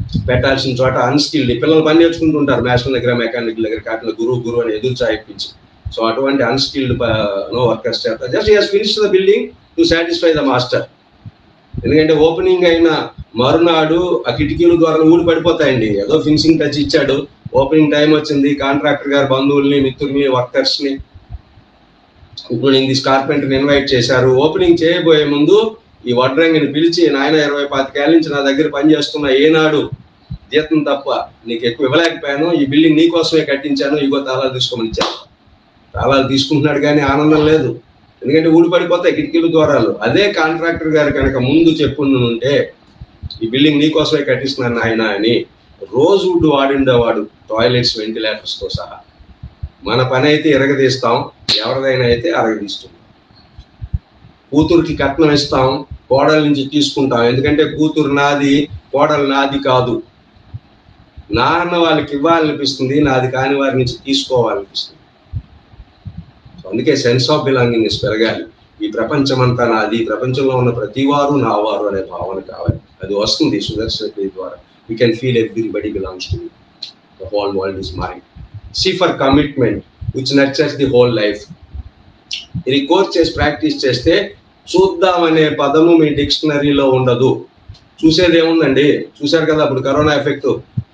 పెట్టాల్సిన చోట అన్స్కిల్డ్ పిల్లలు పని నేర్చుకుంటుంటారు నేషనల్ దగ్గర మెకానిక్ దగ్గర కాటిన గురువు గురువు అని ఎదురు చాయిపించి సో అటువంటి అన్స్కిల్డ్ నో వర్కర్స్ చేత just he's finish the building to satisfy the master ఎందుకంటే ఓపెనింగ్ అయిన మరునాడు ఆ కిటికీల ద్వారా ఊడి పడిపోతాయండి ఏదో ఫినిషింగ్ టచ్ ఇచ్చాడు ఓపెనింగ్ టైం వచ్చింది కాంట్రాక్టర్ గారి బంధువుల్ని మిత్రుల్ని వర్కర్స్ ని ఇంక్లూడింగ్ దిస్ కార్పెంటర్ ఇన్వైట్ చేశారు ఓపెనింగ్ చేయబోయే ముందు ఈ వడ్రంగిని పిలిచి నాయన ఇరవై పాతికేళ్ళ నుంచి నా దగ్గర పనిచేస్తున్న ఏనాడు జీతం తప్ప నీకు ఎక్కువ ఇవ్వలేకపోయాను ఈ బిల్డింగ్ నీ కోసమే కట్టించాను ఇగో తాళాలు తీసుకోమని ఇచ్చాను తాళాలు తీసుకుంటున్నాడు కానీ ఆనందం లేదు ఎందుకంటే ఊడిపడిపోతాయి కిటికీలు ద్వారాలు అదే కాంట్రాక్టర్ గారు కనుక ముందు చెప్పుంటే ఈ బిల్డింగ్ నీ కోసమే కట్టిస్తున్నాను ఆయన అని రోజు వుడ్ వాడిండేవాడు టాయిలెట్స్ వెంటిలేటర్స్ తో సహా మన పని అయితే ఎరగదీస్తాం ఎవరిదైనా అయితే అరగదీస్తుంది కూతురుకి కట్నం ఇస్తాం కోడల నుంచి తీసుకుంటాం ఎందుకంటే కూతురు నాది కోడలు నాది కాదు నాన్న వాళ్ళకి ఇవ్వాలనిపిస్తుంది నాది కాని వారి నుంచి తీసుకోవాలనిపిస్తుంది సో అందుకే సెన్స్ ఆఫ్ బిలాంగింగ్నెస్ పెరగాలి ఈ ప్రపంచం అంతా నాది ఈ ప్రపంచంలో ఉన్న ప్రతి వారు నా వారు అనే భావన కావాలి అది వస్తుంది సుదర్శన క్రియ ద్వారా you can feel everybody belongs to the whole world is mind C for commitment which nurtures the whole life ఇది కోర్స్ చేసి ప్రాక్టీస్ చేస్తే చూద్దాం అనే పదము మీ డిక్షనరీలో ఉండదు చూసేది ఏముందండి చూశారు కదా అప్పుడు కరోనా ఎఫెక్ట్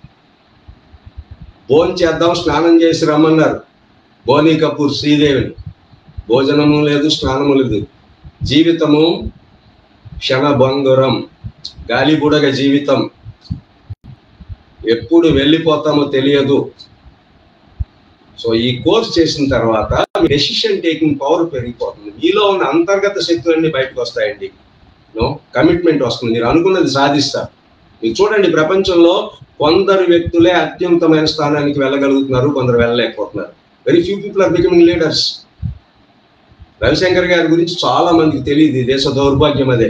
భోజనం చేద్దాం స్నానం చేసి రమ్మన్నారు బోనీ కపూర్ శ్రీదేవిని భోజనము లేదు స్నానము లేదు జీవితము క్షణభంగురం గాలి బుడగ జీవితం ఎప్పుడు వెళ్ళిపోతామో తెలియదు సో ఈ కోర్స్ చేసిన తర్వాత డెసిషన్ టేకింగ్ పవర్ పెరిగిపోతుంది మీలో ఉన్న అంతర్గత శక్తులన్నీ బయటకు వస్తాయండి నో కమిట్మెంట్ వస్తుంది మీరు అనుకున్నది సాధిస్తారు మీరు చూడండి ప్రపంచంలో కొందరు వ్యక్తులే అత్యున్నతమైన స్థానానికి వెళ్ళగలుగుతున్నారు కొందరు వెళ్ళలేకపోతున్నారు very few people are becoming leaders Ravishankar గారి గురించి చాలా మందికి తెలియదు ఈ దేశ దౌర్భాగ్యం అదే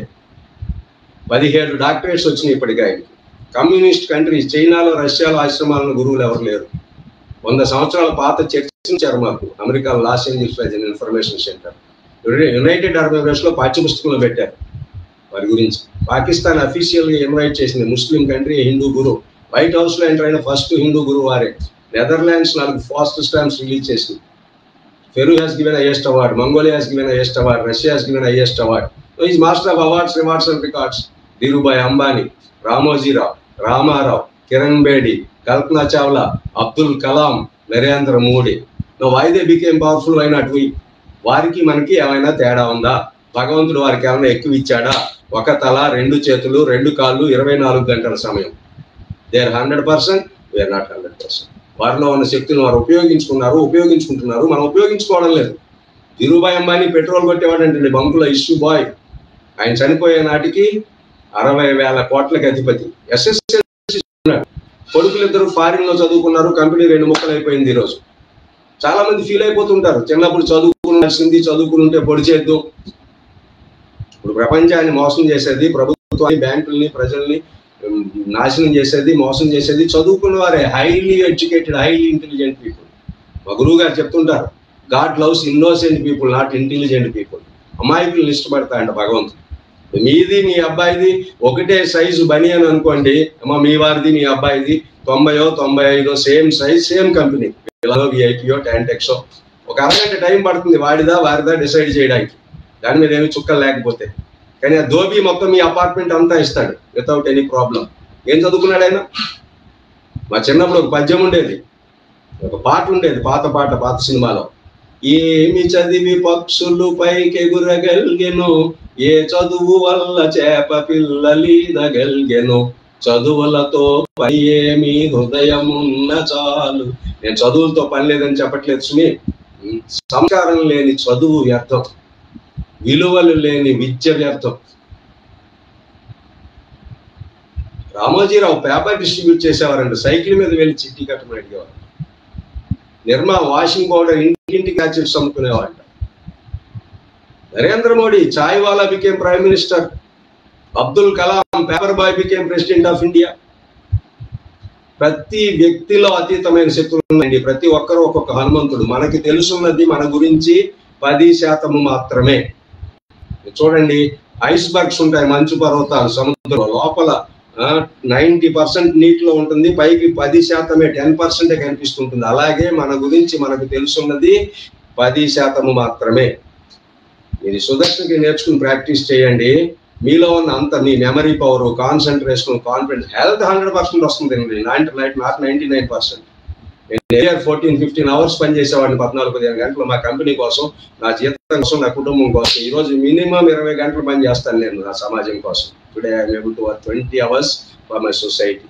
పదిహేడు డాక్టరేట్స్ వచ్చినాయి ఇప్పటికే ఆయనకి కమ్యూనిస్ట్ కంట్రీస్ చైనాలో రష్యాలో ఆశ్రమాలను గురువులు ఎవరు లేరు వంద సంవత్సరాల పాత చర్చించారు మాకు America Los Angeles information center United Arab Emirates లో పాఠ్యపుస్తకంలో పెట్టారు వారి గురించి పాకిస్తాన్ అఫీషియల్ గా ఇన్వైట్ చేసింది Muslim country Hindu guru White House లో ఎంటర్ అయిన ఫస్ట్ హిందూ గురువు వారే నెదర్లాండ్స్ నాలుగు ఫాస్ట్ స్టాంప్స్ రిలీజ్ చేసింది Peru has given highest award Mongolia has given highest award Russia has given highest award is master of awards rewards and records Dhirubhai Ambani Ramoji Rao Rama Rao Kiran Bedi Kalpana Chawla Abdul Kalam Narendra Modi why they became powerful అయినట్ వి వారికి మనకి ఏమైనా తేడా ఉందా భగవంతుడు వారికి ఏమైనా ఎక్కువ ఇచ్చాడా ఒక తల రెండు చేతులు రెండు కాళ్ళు ఇరవై నాలుగు గంటల సమయం they are hundred percent we are not hundred percent వారిలో ఉన్న శక్తులను వారు ఉపయోగించుకున్నారు ఉపయోగించుకుంటున్నారు మనం ఉపయోగించుకోవడం లేదు ధీరుభాయ్ అంబానీ పెట్రోల్ కొట్టేవాడంటే బంకులో ఇష్యూ బాయ్ ఆయన చనిపోయే నాటికి అరవై వేల కోట్లకి అధిపతి ఎస్ఎస్ఎల్ కొడుకులు ఇద్దరు ఫారిన్ లో చదువుకున్నారు కంపెనీ రెండు ముక్కలు అయిపోయింది ఈ రోజు చాలా మంది ఫీల్ అయిపోతుంటారు చిన్నప్పుడు చదువుకున్నాల్సింది చదువుకుని ఉంటే పొడి చేద్దాం ఇప్పుడు ప్రపంచాన్ని మోసం చేసేది ప్రభుత్వాన్ని బ్యాంకుల్ని ప్రజల్ని ఉమ్, నాశనం చేసేది మోసం చేసేది చదువుకున్న వారే highly educated highly intelligent people మా గురువు గారు చెప్తుంటారు God loves innocent people not intelligent people అమాయకులను ఇష్టపడతాయంట భగవంతుడు మీది మీ అబ్బాయిది ఒకటే సైజు బని అని అనుకోండి అమ్మ మీ వారిది మీ అబ్బాయిది తొంభయో తొంభై ఐదో సేమ్ సైజ్ సేమ్ కంపెనీ విఐపియో టెన్టెక్సో ఒక అరగంట టైం పడుతుంది వాడిదా వారిదా డిసైడ్ చేయడానికి దాని మీద ఏమి చుక్కలు లేకపోతే కానీ ఆ ధోబీ మొత్తం మీ అపార్ట్మెంట్ అంతా ఇస్తాడు వితౌట్ ఎనీ ప్రాబ్లం ఏం చదువుకున్నాడు ఆయన మా చిన్నప్పుడు ఒక పద్యం ఉండేది ఒక పాట ఉండేది పాత పాట పాత సినిమాలో ఏమి చదివి పక్షులు పైకి ఎగురగలిగెను ఏ చదువు వల్ల చేప పిల్లలీదగలిగెను చదువులతో పని ఏమి హృదయమున్న చాలు నేను చదువులతో పని లేదని చెప్పట్లేదు సుమి సంస్కారం లేని చదువు వ్యర్థం విలువలు లేని విద్య వ్యర్థం రామోజీరావు పేపర్ డిస్ట్రిబ్యూట్ చేసేవారంట సైకిల్ మీద వెళ్ళి చిట్టి కట్టమని అడిగేవారు నిర్మా వాషింగ్ పౌడర్ ఇంటింటికి గ్యాచెట్స్ అమ్ముకునేవాళ్ళ Narendra Modi chaiwala became prime minister Abdul Kalam paper boy became president of India ప్రతి వ్యక్తిలో అతీతమైన శక్తులు ఉన్నాయండి ప్రతి ఒక్కరు ఒక్కొక్క హనుమంతుడు మనకి తెలుసున్నది మన గురించి పది శాతము మాత్రమే చూడండి ఐస్ బర్గ్స్ ఉంటాయి మంచు పర్వతాలు సముద్రం లోపల నైంటీ పర్సెంట్ నీటిలో ఉంటుంది పైకి పది శాతమే టెన్ పర్సెంటే కనిపిస్తుంటుంది అలాగే మన గురించి మనకు తెలుసున్నది పది శాతము మాత్రమే ఇది సుదర్శనకి నేర్చుకుని ప్రాక్టీస్ చేయండి మీలో ఉన్న అంత మీ memory power concentration confidence health hundred percent వస్తుంది ninety nine not ninety nine percent నేను ఇయర్ ఫోర్టీన్ ఫిఫ్టీన్ అవర్స్ పనిచేసేవాడిని పద్నాలుగు పదిహేను గంటలు మా కంపెనీ కోసం నా జీతం కోసం నా కుటుంబం కోసం ఈ రోజు మినిమం ఇరవై గంటలు పని చేస్తాను నేను నా సమాజం కోసం today I'm able to work twenty hours for my society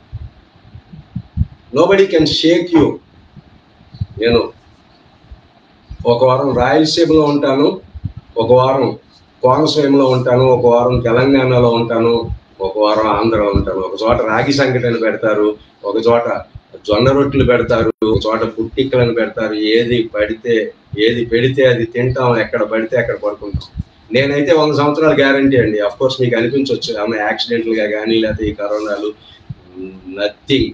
nobody can shake you నేను ఒక వారం రాయలసీమలో ఉంటాను ఒక వారం కోనసీమలో ఉంటాను ఒక వారం తెలంగాణలో ఉంటాను ఒక వారం ఆంధ్రలో ఉంటాను ఒక చోట రాగి సంకటని పెడతారు ఒక చోట జొన్న రొట్టెలు పెడతారు ఒక చోట పుట్టిక్కలను పెడతారు ఏది పడితే ఏది పెడితే అది తింటాం ఎక్కడ పడితే అక్కడ పడుకుంటాం నేనైతే వంద సంవత్సరాలు గ్యారంటీ అండి అఫ్ కోర్స్ మీకు అనిపించవచ్చు ఆమె యాక్సిడెంటల్ గా కానీ లేకపోతే ఈ కరోనాలు నథింగ్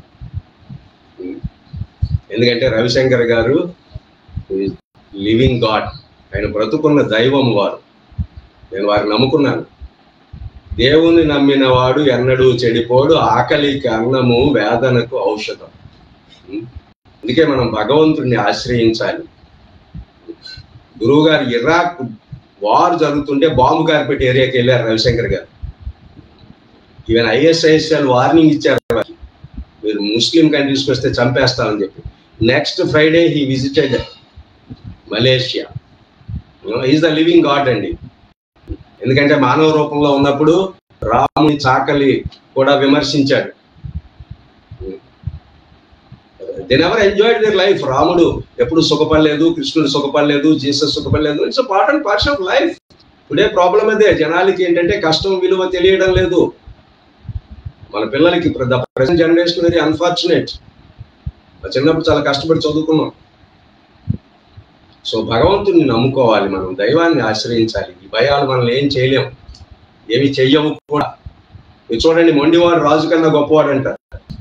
ఎందుకంటే రవిశంకర్ గారు లివింగ్ గాడ్ ఆయన బ్రతుకున్న దైవం వారు నేను వారిని నమ్ముకున్నాను దేవుని నమ్మిన వాడు ఎన్నడూ చెడిపోడు ఆకలికి అన్నము వేదనకు ఔషధం అందుకే మనం భగవంతుడిని ఆశ్రయించాలి గురువు గారు ఇరాక్ వార్ జరుగుతుంటే బాంబు కార్పెట్ ఏరియాకి వెళ్ళారు రవిశంకర్ గారు ఈవెన్ ఐఎస్ఐఎస్ఎల్ వార్నింగ్ ఇచ్చారు వారికి. మీరు ముస్లిం కంట్రీస్కి వస్తే చంపేస్తామని చెప్పి next Friday he visited Malaysia is the living God అండి ఎందుకంటే మానవ రూపంలో ఉన్నప్పుడు రాముని చాకలి కూడా విమర్శించాడు then ever enjoyed their life రాముడు ఎప్పుడు సుఖపడలేదు కృష్ణుడు సుఖపడలేదు జీసస్ సుఖపడలేదు it's part and parts of life today problem అదే జనాలకి ఏంటంటే కష్టం విలువ తెలియడం లేదు మన పిల్లలకి the present generation very unfortunate చిన్నప్పుడు చాలా కష్టపడి చదువుకున్నాం సో భగవంతుని నమ్ముకోవాలి మనం దైవాన్ని ఆశ్రయించాలి ఈ భయాలు మనల్ని ఏం చేయలేం ఏమి చెయ్యవు కూడా మీరు చూడండి మొండివాడు రాజు కన్నా గొప్పవాడు అంటారు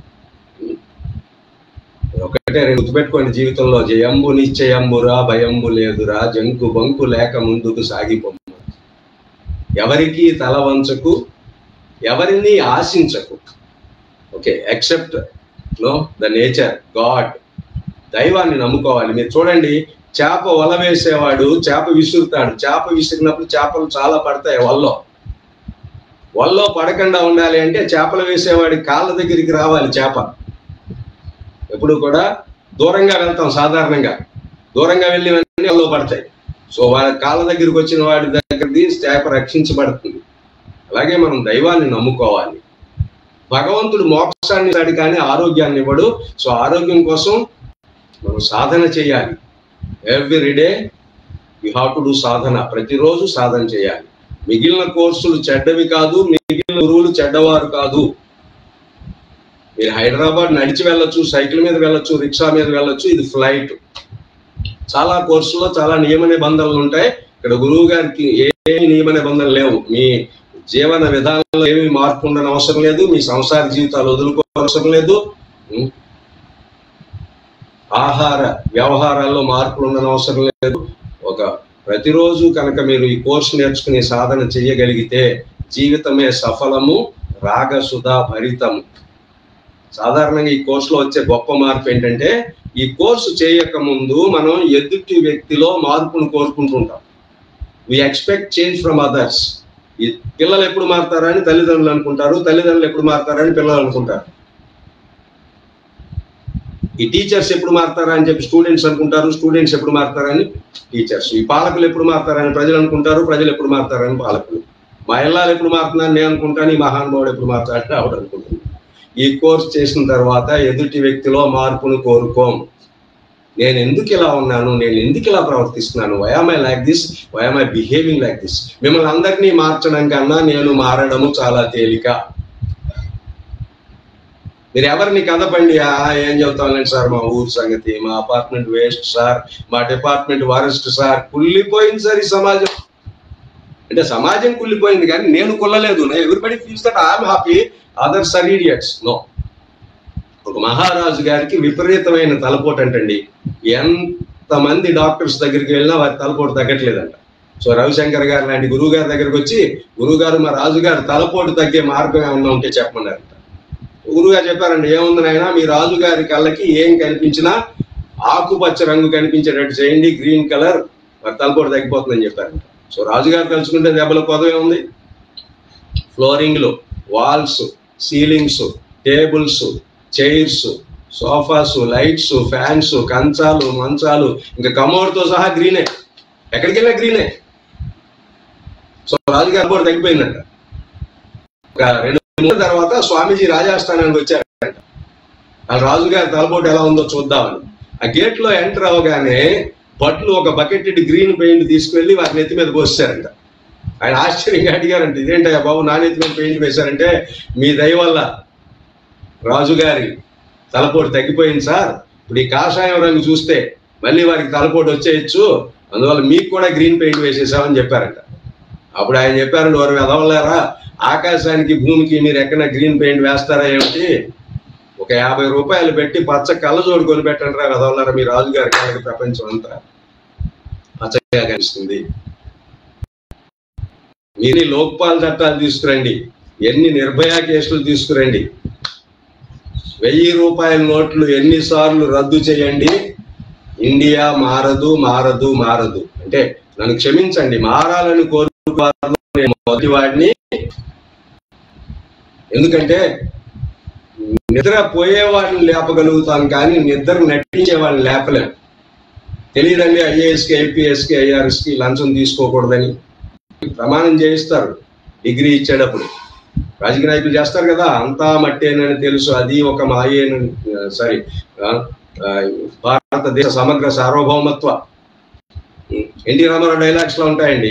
ఒకటే రెండు గుర్తుపెట్టుకోండి జీవితంలో జయంబు నిశ్చయంబురా భయంబు లేదురా జంకు బంకు లేక ముందుకు సాగిపోము ఎవరికి తల వంచకు ఎవరిని ఆశించకు okay except no the nature God దైవాన్ని నమ్ముకోవాలి మీరు చూడండి చేప వల వేసేవాడు చేప విసురుతాడు చేప విసిరినప్పుడు చేపలు చాలా పడతాయి వల్లో వల్లో పడకుండా ఉండాలి అంటే చేపలు వేసేవాడి కాళ్ళ దగ్గరికి రావాలి చేప ఎప్పుడు కూడా దూరంగా వెళ్తాం సాధారణంగా దూరంగా వెళ్ళి వెంటనే వల్లో పడతాయి సో వాళ్ళ కాళ్ళ దగ్గరికి వచ్చిన వాడి దగ్గరది చేప రక్షించబడుతుంది అలాగే మనం దైవాన్ని నమ్ముకోవాలి భగవంతుడు మోక్షాన్ని ఇస్తాడు కానీ ఆరోగ్యాన్ని ఇవ్వడు సో ఆరోగ్యం కోసం మనం సాధన చేయాలి every day you have to do సాధన ప్రతిరోజు సాధన చేయాలి మిగిలిన కోర్సులు చెడ్డవి కాదు మిగిలిన గురువులు చెడ్డవారు కాదు మీరు హైదరాబాద్ నడిచి వెళ్ళొచ్చు సైకిల్ మీద వెళ్ళొచ్చు రిక్షా మీద వెళ్ళొచ్చు ఇది ఫ్లైట్ చాలా కోర్సులో చాలా నియమ నిబంధనలు ఉంటాయి ఇక్కడ గురువు గారికి ఏ నియమ నిబంధనలు లేవు మీ జీవన విధానంలో ఏమి మార్పు ఉండని అవసరం లేదు మీ సంసార జీవితాలు వదులుకోవసరం లేదు ఉం? ఆహార వ్యవహారాల్లో మార్పులు ఉండని అవసరం లేదు ఒక ప్రతిరోజు కనుక మీరు ఈ కోర్సు నేర్చుకుని సాధన చేయగలిగితే జీవితమే సఫలము రాగసుధా భరితము సాధారణంగా ఈ కోర్సులో వచ్చే గొప్ప మార్పు ఏంటంటే ఈ కోర్సు చేయక ముందు మనం ఎదుటి వ్యక్తిలో మార్పును కోరుకుంటుంటాం we expect change from others ఈ పిల్లలు ఎప్పుడు మారుతారని తల్లిదండ్రులు అనుకుంటారు తల్లిదండ్రులు ఎప్పుడు మారుతారని పిల్లలు అనుకుంటారు ఈ టీచర్స్ ఎప్పుడు మారుతారా అని చెప్పి స్టూడెంట్స్ అనుకుంటారు స్టూడెంట్స్ ఎప్పుడు మారుతారని టీచర్స్ ఈ పాలకులు ఎప్పుడు మారుతారని ప్రజలు అనుకుంటారు ప్రజలు ఎప్పుడు మారుతారని పాలకులు మా ఇళ్ళాలు ఎప్పుడు మారుతున్నారని నేను అనుకుంటాను ఈ మహానుభావుడు ఎప్పుడు మారుతాడంటే ఆవిడ అనుకుంటుంది ఈ కోర్స్ చేసిన తర్వాత ఎదుటి వ్యక్తిలో మార్పును కోరుకోం నేను ఎందుకు ఇలా ఉన్నాను నేను ఎందుకు ఇలా ప్రవర్తిస్తున్నాను why am I like this why am I behaving like this మిమ్మల్ని అందరినీ మార్చడం కన్నా నేను మారడము చాలా తేలిక మీరు ఎవరిని కదపండి "ఆ, ఏం చెప్తాంలేండి సార్ మా ఊరు సంగతి మా అపార్ట్మెంట్ వేస్ట్ సార్ మా డిపార్ట్మెంట్ వరస్ట్ సార్ కుళ్ళిపోయింది సార్ ఈ సమాజం అంటే సమాజం కుళ్ళిపోయింది కానీ నేను కుల్లలేదు everybody feels that I'm happy others are idiots no ఒక మహారాజు గారికి విపరీతమైన తలపోటు అంటండి ఎంతమంది డాక్టర్స్ దగ్గరికి వెళ్ళినా వారి తలపోటు తగ్గట్లేదంట సో రవిశంకర్ గారు లాంటి గురువు గారి దగ్గరికి వచ్చి గురువు గారు మా రాజుగారు తలపోటు తగ్గే మార్గం ఏమన్నా ఉంటే చెప్పమన్నారంట గురువు గారు చెప్పారండి ఏముంది నాయన మీ రాజుగారి కళ్ళకి ఏం కనిపించినా ఆకుపచ్చ రంగు కనిపించేటట్టు చేయండి గ్రీన్ కలర్ మరి తలపోటు తగ్గిపోతుందని చెప్పారంట సో రాజుగారు తలుచుకుంటే దెబ్బల కొదవే ఉంది ఫ్లోరింగ్లు walls ceilings tables chairs sofas lights fans కంచాలు మంచాలు ఇంకా కమోడ్తో సహా గ్రీనే ఎక్కడికి వెళ్ళినా గ్రీనే సో రాజుగారు కూడా తగ్గిపోయిందంట ఒక రెండు మూడు తర్వాత స్వామీజీ రాజాస్థానానికి వచ్చారంట ఆ రాజుగారి తలపోటు ఎలా ఉందో చూద్దామని ఆ గేట్ లో ఎంటర్ అవగానే బట్లు ఒక బకెట్ గ్రీన్ పెయింట్ తీసుకెళ్లి వారి నెత్తి మీద పోసారంట ఆయన ఆశ్చర్యంగా అడిగారంట ఇదేంటయ్యా బాబు నా నెత్తి మీద పెయింట్ వేశారంటే మీ దయ వల్ల రాజుగారి తలపోటు తగ్గిపోయింది సార్ ఇప్పుడు ఈ కాషాయం రంగు చూస్తే మళ్ళీ వారికి తలపోటు వచ్చేయచ్చు అందువల్ల మీకు కూడా గ్రీన్ పెయింట్ వేసేసామని చెప్పారంట అప్పుడు ఆయన చెప్పారండి వారు ఎదవలేరా ఆకాశానికి భూమికి మీరు ఎక్కడ గ్రీన్ పెయింట్ వేస్తారా ఏమిటి ఒక యాభై రూపాయలు పెట్టి పచ్చ కళ్ళజోడు కొని పెట్టండి రా వెదవలేరా మీ రాజుగారి కళ్ళకి ప్రపంచం అంతా పచ్చగా కనిపిస్తుంది మీరు ఈ లోక్పాల్ చట్టాలు తీసుకురండి ఎన్ని నిర్భయ కేసులు తీసుకురండి వెయ్యి రూపాయల నోట్లు ఎన్నిసార్లు రద్దు చేయండి ఇండియా మారదు మారదు మారదు అంటే నన్ను క్షమించండి మారాలని కోరుకున్నారు నేను మొదటి వాడిని ఎందుకంటే నిద్ర పోయేవాడిని లేపగలుగుతాం కానీ నిద్ర నటించే వాడిని లేపలేం తెలియదండి ఐఏఎస్కి ఐపీఎస్కి ఐఆర్ఎస్కి లంచం తీసుకోకూడదని ప్రమాణం చేయిస్తారు డిగ్రీ ఇచ్చేటప్పుడు రాజకీయ నాయకులు చేస్తారు కదా అంతా మట్టేనని తెలుసు అది ఒక మాయేనని సారీ భారతదేశ సమగ్ర సార్వభౌమత్వ ఎన్టీ రామారావు డైలాగ్స్ లో ఉంటాయండి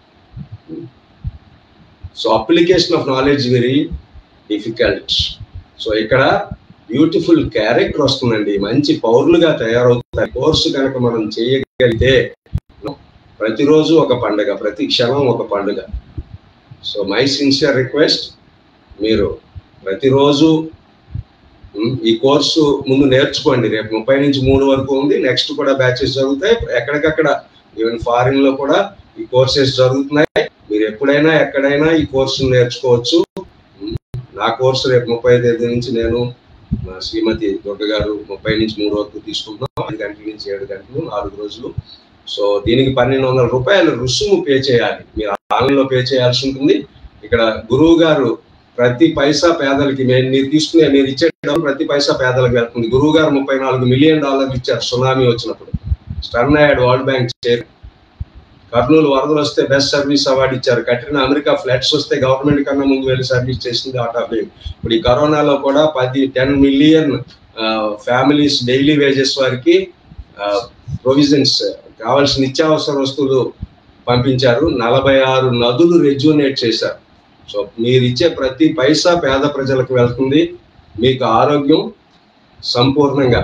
so application of knowledge very difficult so ఇక్కడ బ్యూటిఫుల్ క్యారెక్టర్ వస్తుందండి మంచి పౌరులుగా తయారవుతాయి కోర్సు కనుక మనం చేయగలిగితే ప్రతిరోజు ఒక పండుగ ప్రతి క్షణం ఒక పండుగ సో మై సిన్సియర్ రిక్వెస్ట్ మీరు ప్రతిరోజు ఉమ్, ఈ కోర్సు ముందు నేర్చుకోండి రేపు ముప్పై నుంచి మూడు వరకు ఉంది నెక్స్ట్ కూడా బ్యాచెస్ జరుగుతాయి ఎక్కడికక్కడ ఈవెన్ ఫారిన్ లో కూడా ఈ కోర్సెస్ జరుగుతున్నాయి మీరు ఎప్పుడైనా ఎక్కడైనా ఈ కోర్సు నేర్చుకోవచ్చు ఉమ్, నా కోర్సు రేపు ముప్పై తేదీ నుంచి నేను మా శ్రీమతి దుర్గ గారు ముప్పై నుంచి మూడు వరకు తీసుకుంటున్నాం ఐదు గంటల నుంచి ఏడు గంటలు నాలుగు రోజులు సో దీనికి పన్నెండు వందల రూపాయలు రుసుము పే చేయాలి మీరు ఆన్లైన్ లో పే చేయాల్సి ఉంటుంది ఇక్కడ గురువు గారు ప్రతి పైసా పేదలకి మేము మీరు తీసుకునే మీరు ఇచ్చే డబ్బు ప్రతి పైసా పేదలకు వెళ్తుంది గురువు గారు ముప్పై నాలుగు మిలియన్ డాలర్లు ఇచ్చారు సునామీ వచ్చినప్పుడు స్టర్నాయడ్ వరల్డ్ బ్యాంక్ చైర్ కర్నూలు వరదలు వస్తే బెస్ట్ సర్వీస్ అవార్డు ఇచ్చారు కట్రిన అమెరికా ఫ్లడ్స్ వస్తే గవర్నమెంట్ కన్నా ముందు వెళ్ళి సర్వీస్ చేసింది ఆట్ ఆఫ్ లేమ్ ఇప్పుడు ఈ కరోనాలో కూడా పది ten million families daily wages వారికి ప్రొవిజన్స్ కావాల్సిన నిత్యావసర వస్తువులు పంపించారు నలభై ఆరు నదులు రెజ్యూనేట్ చేశారు సో మీరు ఇచ్చే ప్రతి పైసా పేద ప్రజలకు వెళ్తుంది మీకు ఆరోగ్యం సంపూర్ణంగా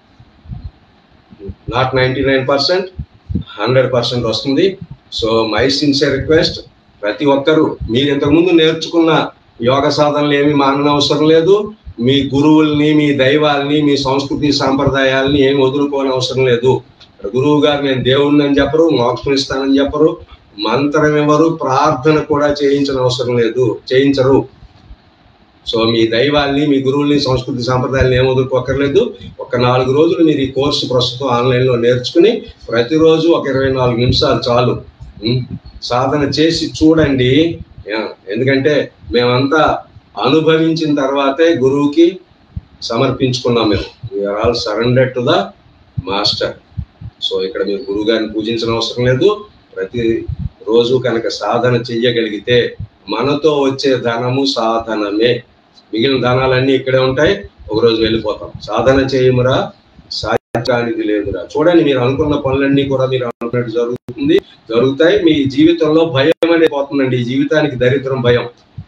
not ninety nine percent hundred percent వస్తుంది సో మై సిన్సియర్ రిక్వెస్ట్ ప్రతి ఒక్కరూ మీరు ఇంతకుముందు నేర్చుకున్న యోగ సాధనలు ఏమి మాననవసరం లేదు మీ గురువుల్ని మీ దైవాల్ని మీ సంస్కృతి సాంప్రదాయాల్ని ఏమి వదులుకోని అవసరం లేదు గురువు గారు నేను దేవుడిని అని చెప్పరు మోక్షం ఇస్తానని చెప్పరు మంత్రం ఎవరు ప్రార్థన కూడా చేయించిన అవసరం లేదు చేయించరు సో మీ దైవాల్ని మీ గురువుల్ని సంస్కృతి సాంప్రదాయాలను ఏం వదులుకోకర్లేదు ఒక నాలుగు రోజులు మీరు ఈ కోర్సు ప్రస్తుతం ఆన్లైన్లో నేర్చుకుని ప్రతిరోజు ఒక ఇరవై నాలుగు నిమిషాలు చాలు ఉం? సాధన చేసి చూడండి యా, ఎందుకంటే మేమంతా అనుభవించిన తర్వాతే గురువుకి సమర్పించుకున్నాం మేము we are all surrender to the master so ఇక్కడ మీరు గురువు గారిని పూజించిన అవసరం లేదు ప్రతి రోజు కనుక సాధన చెయ్యగలిగితే మనతో వచ్చే ధనము సాధనమే మిగిలిన ధనాలన్నీ ఇక్కడే ఉంటాయి ఒక రోజు వెళ్ళిపోతాం సాధన చేయమురా సాధ్యానికి లేదురా చూడండి మీరు అనుకున్న పనులన్నీ కూడా మీరు అనుకున్నట్టు జరుగుతుంది జరుగుతాయి మీ జీవితంలో భయం అనేది పోతుందండి ఈ జీవితానికి దరిద్రం భయం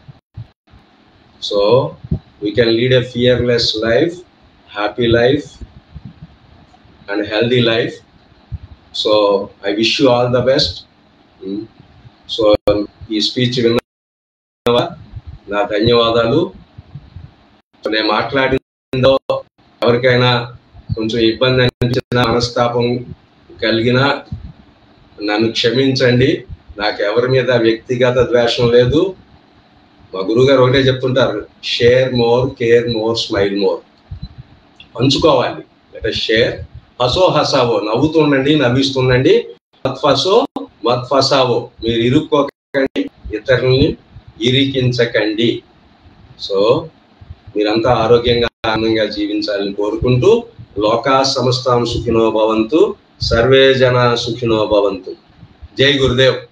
so we can lead a fearless life happy life and healthy life so I wish you all the best so ఈ స్పీచ్ విన్నా నా ధన్యవాదాలు నేను మాట్లాడిందో ఎవరికైనా కొంచెం ఇబ్బంది అనిపించిన మనస్తాపం కలిగిన నన్ను క్షమించండి నాకు ఎవరి మీద వ్యక్తిగత ద్వేషం లేదు మా గురువు గారు ఒకటే చెప్తుంటారు share more care more smile more పంచుకోవాలి అంటే షేర్ హసో హసావో నవ్వుతుండండి నవ్విస్తుండండి మత్ఫసో మత్ఫసావో మీరు ఇరుక్కోకండి ఇతరుల్ని ఇరికించకండి సో మీరంతా ఆరోగ్యంగా ఆనందంగా జీవించాలని కోరుకుంటూ లోకా సమస్తాం సుఖినో భవంతు సర్వే జన సుఖినో భవంతు జై గురుదేవ్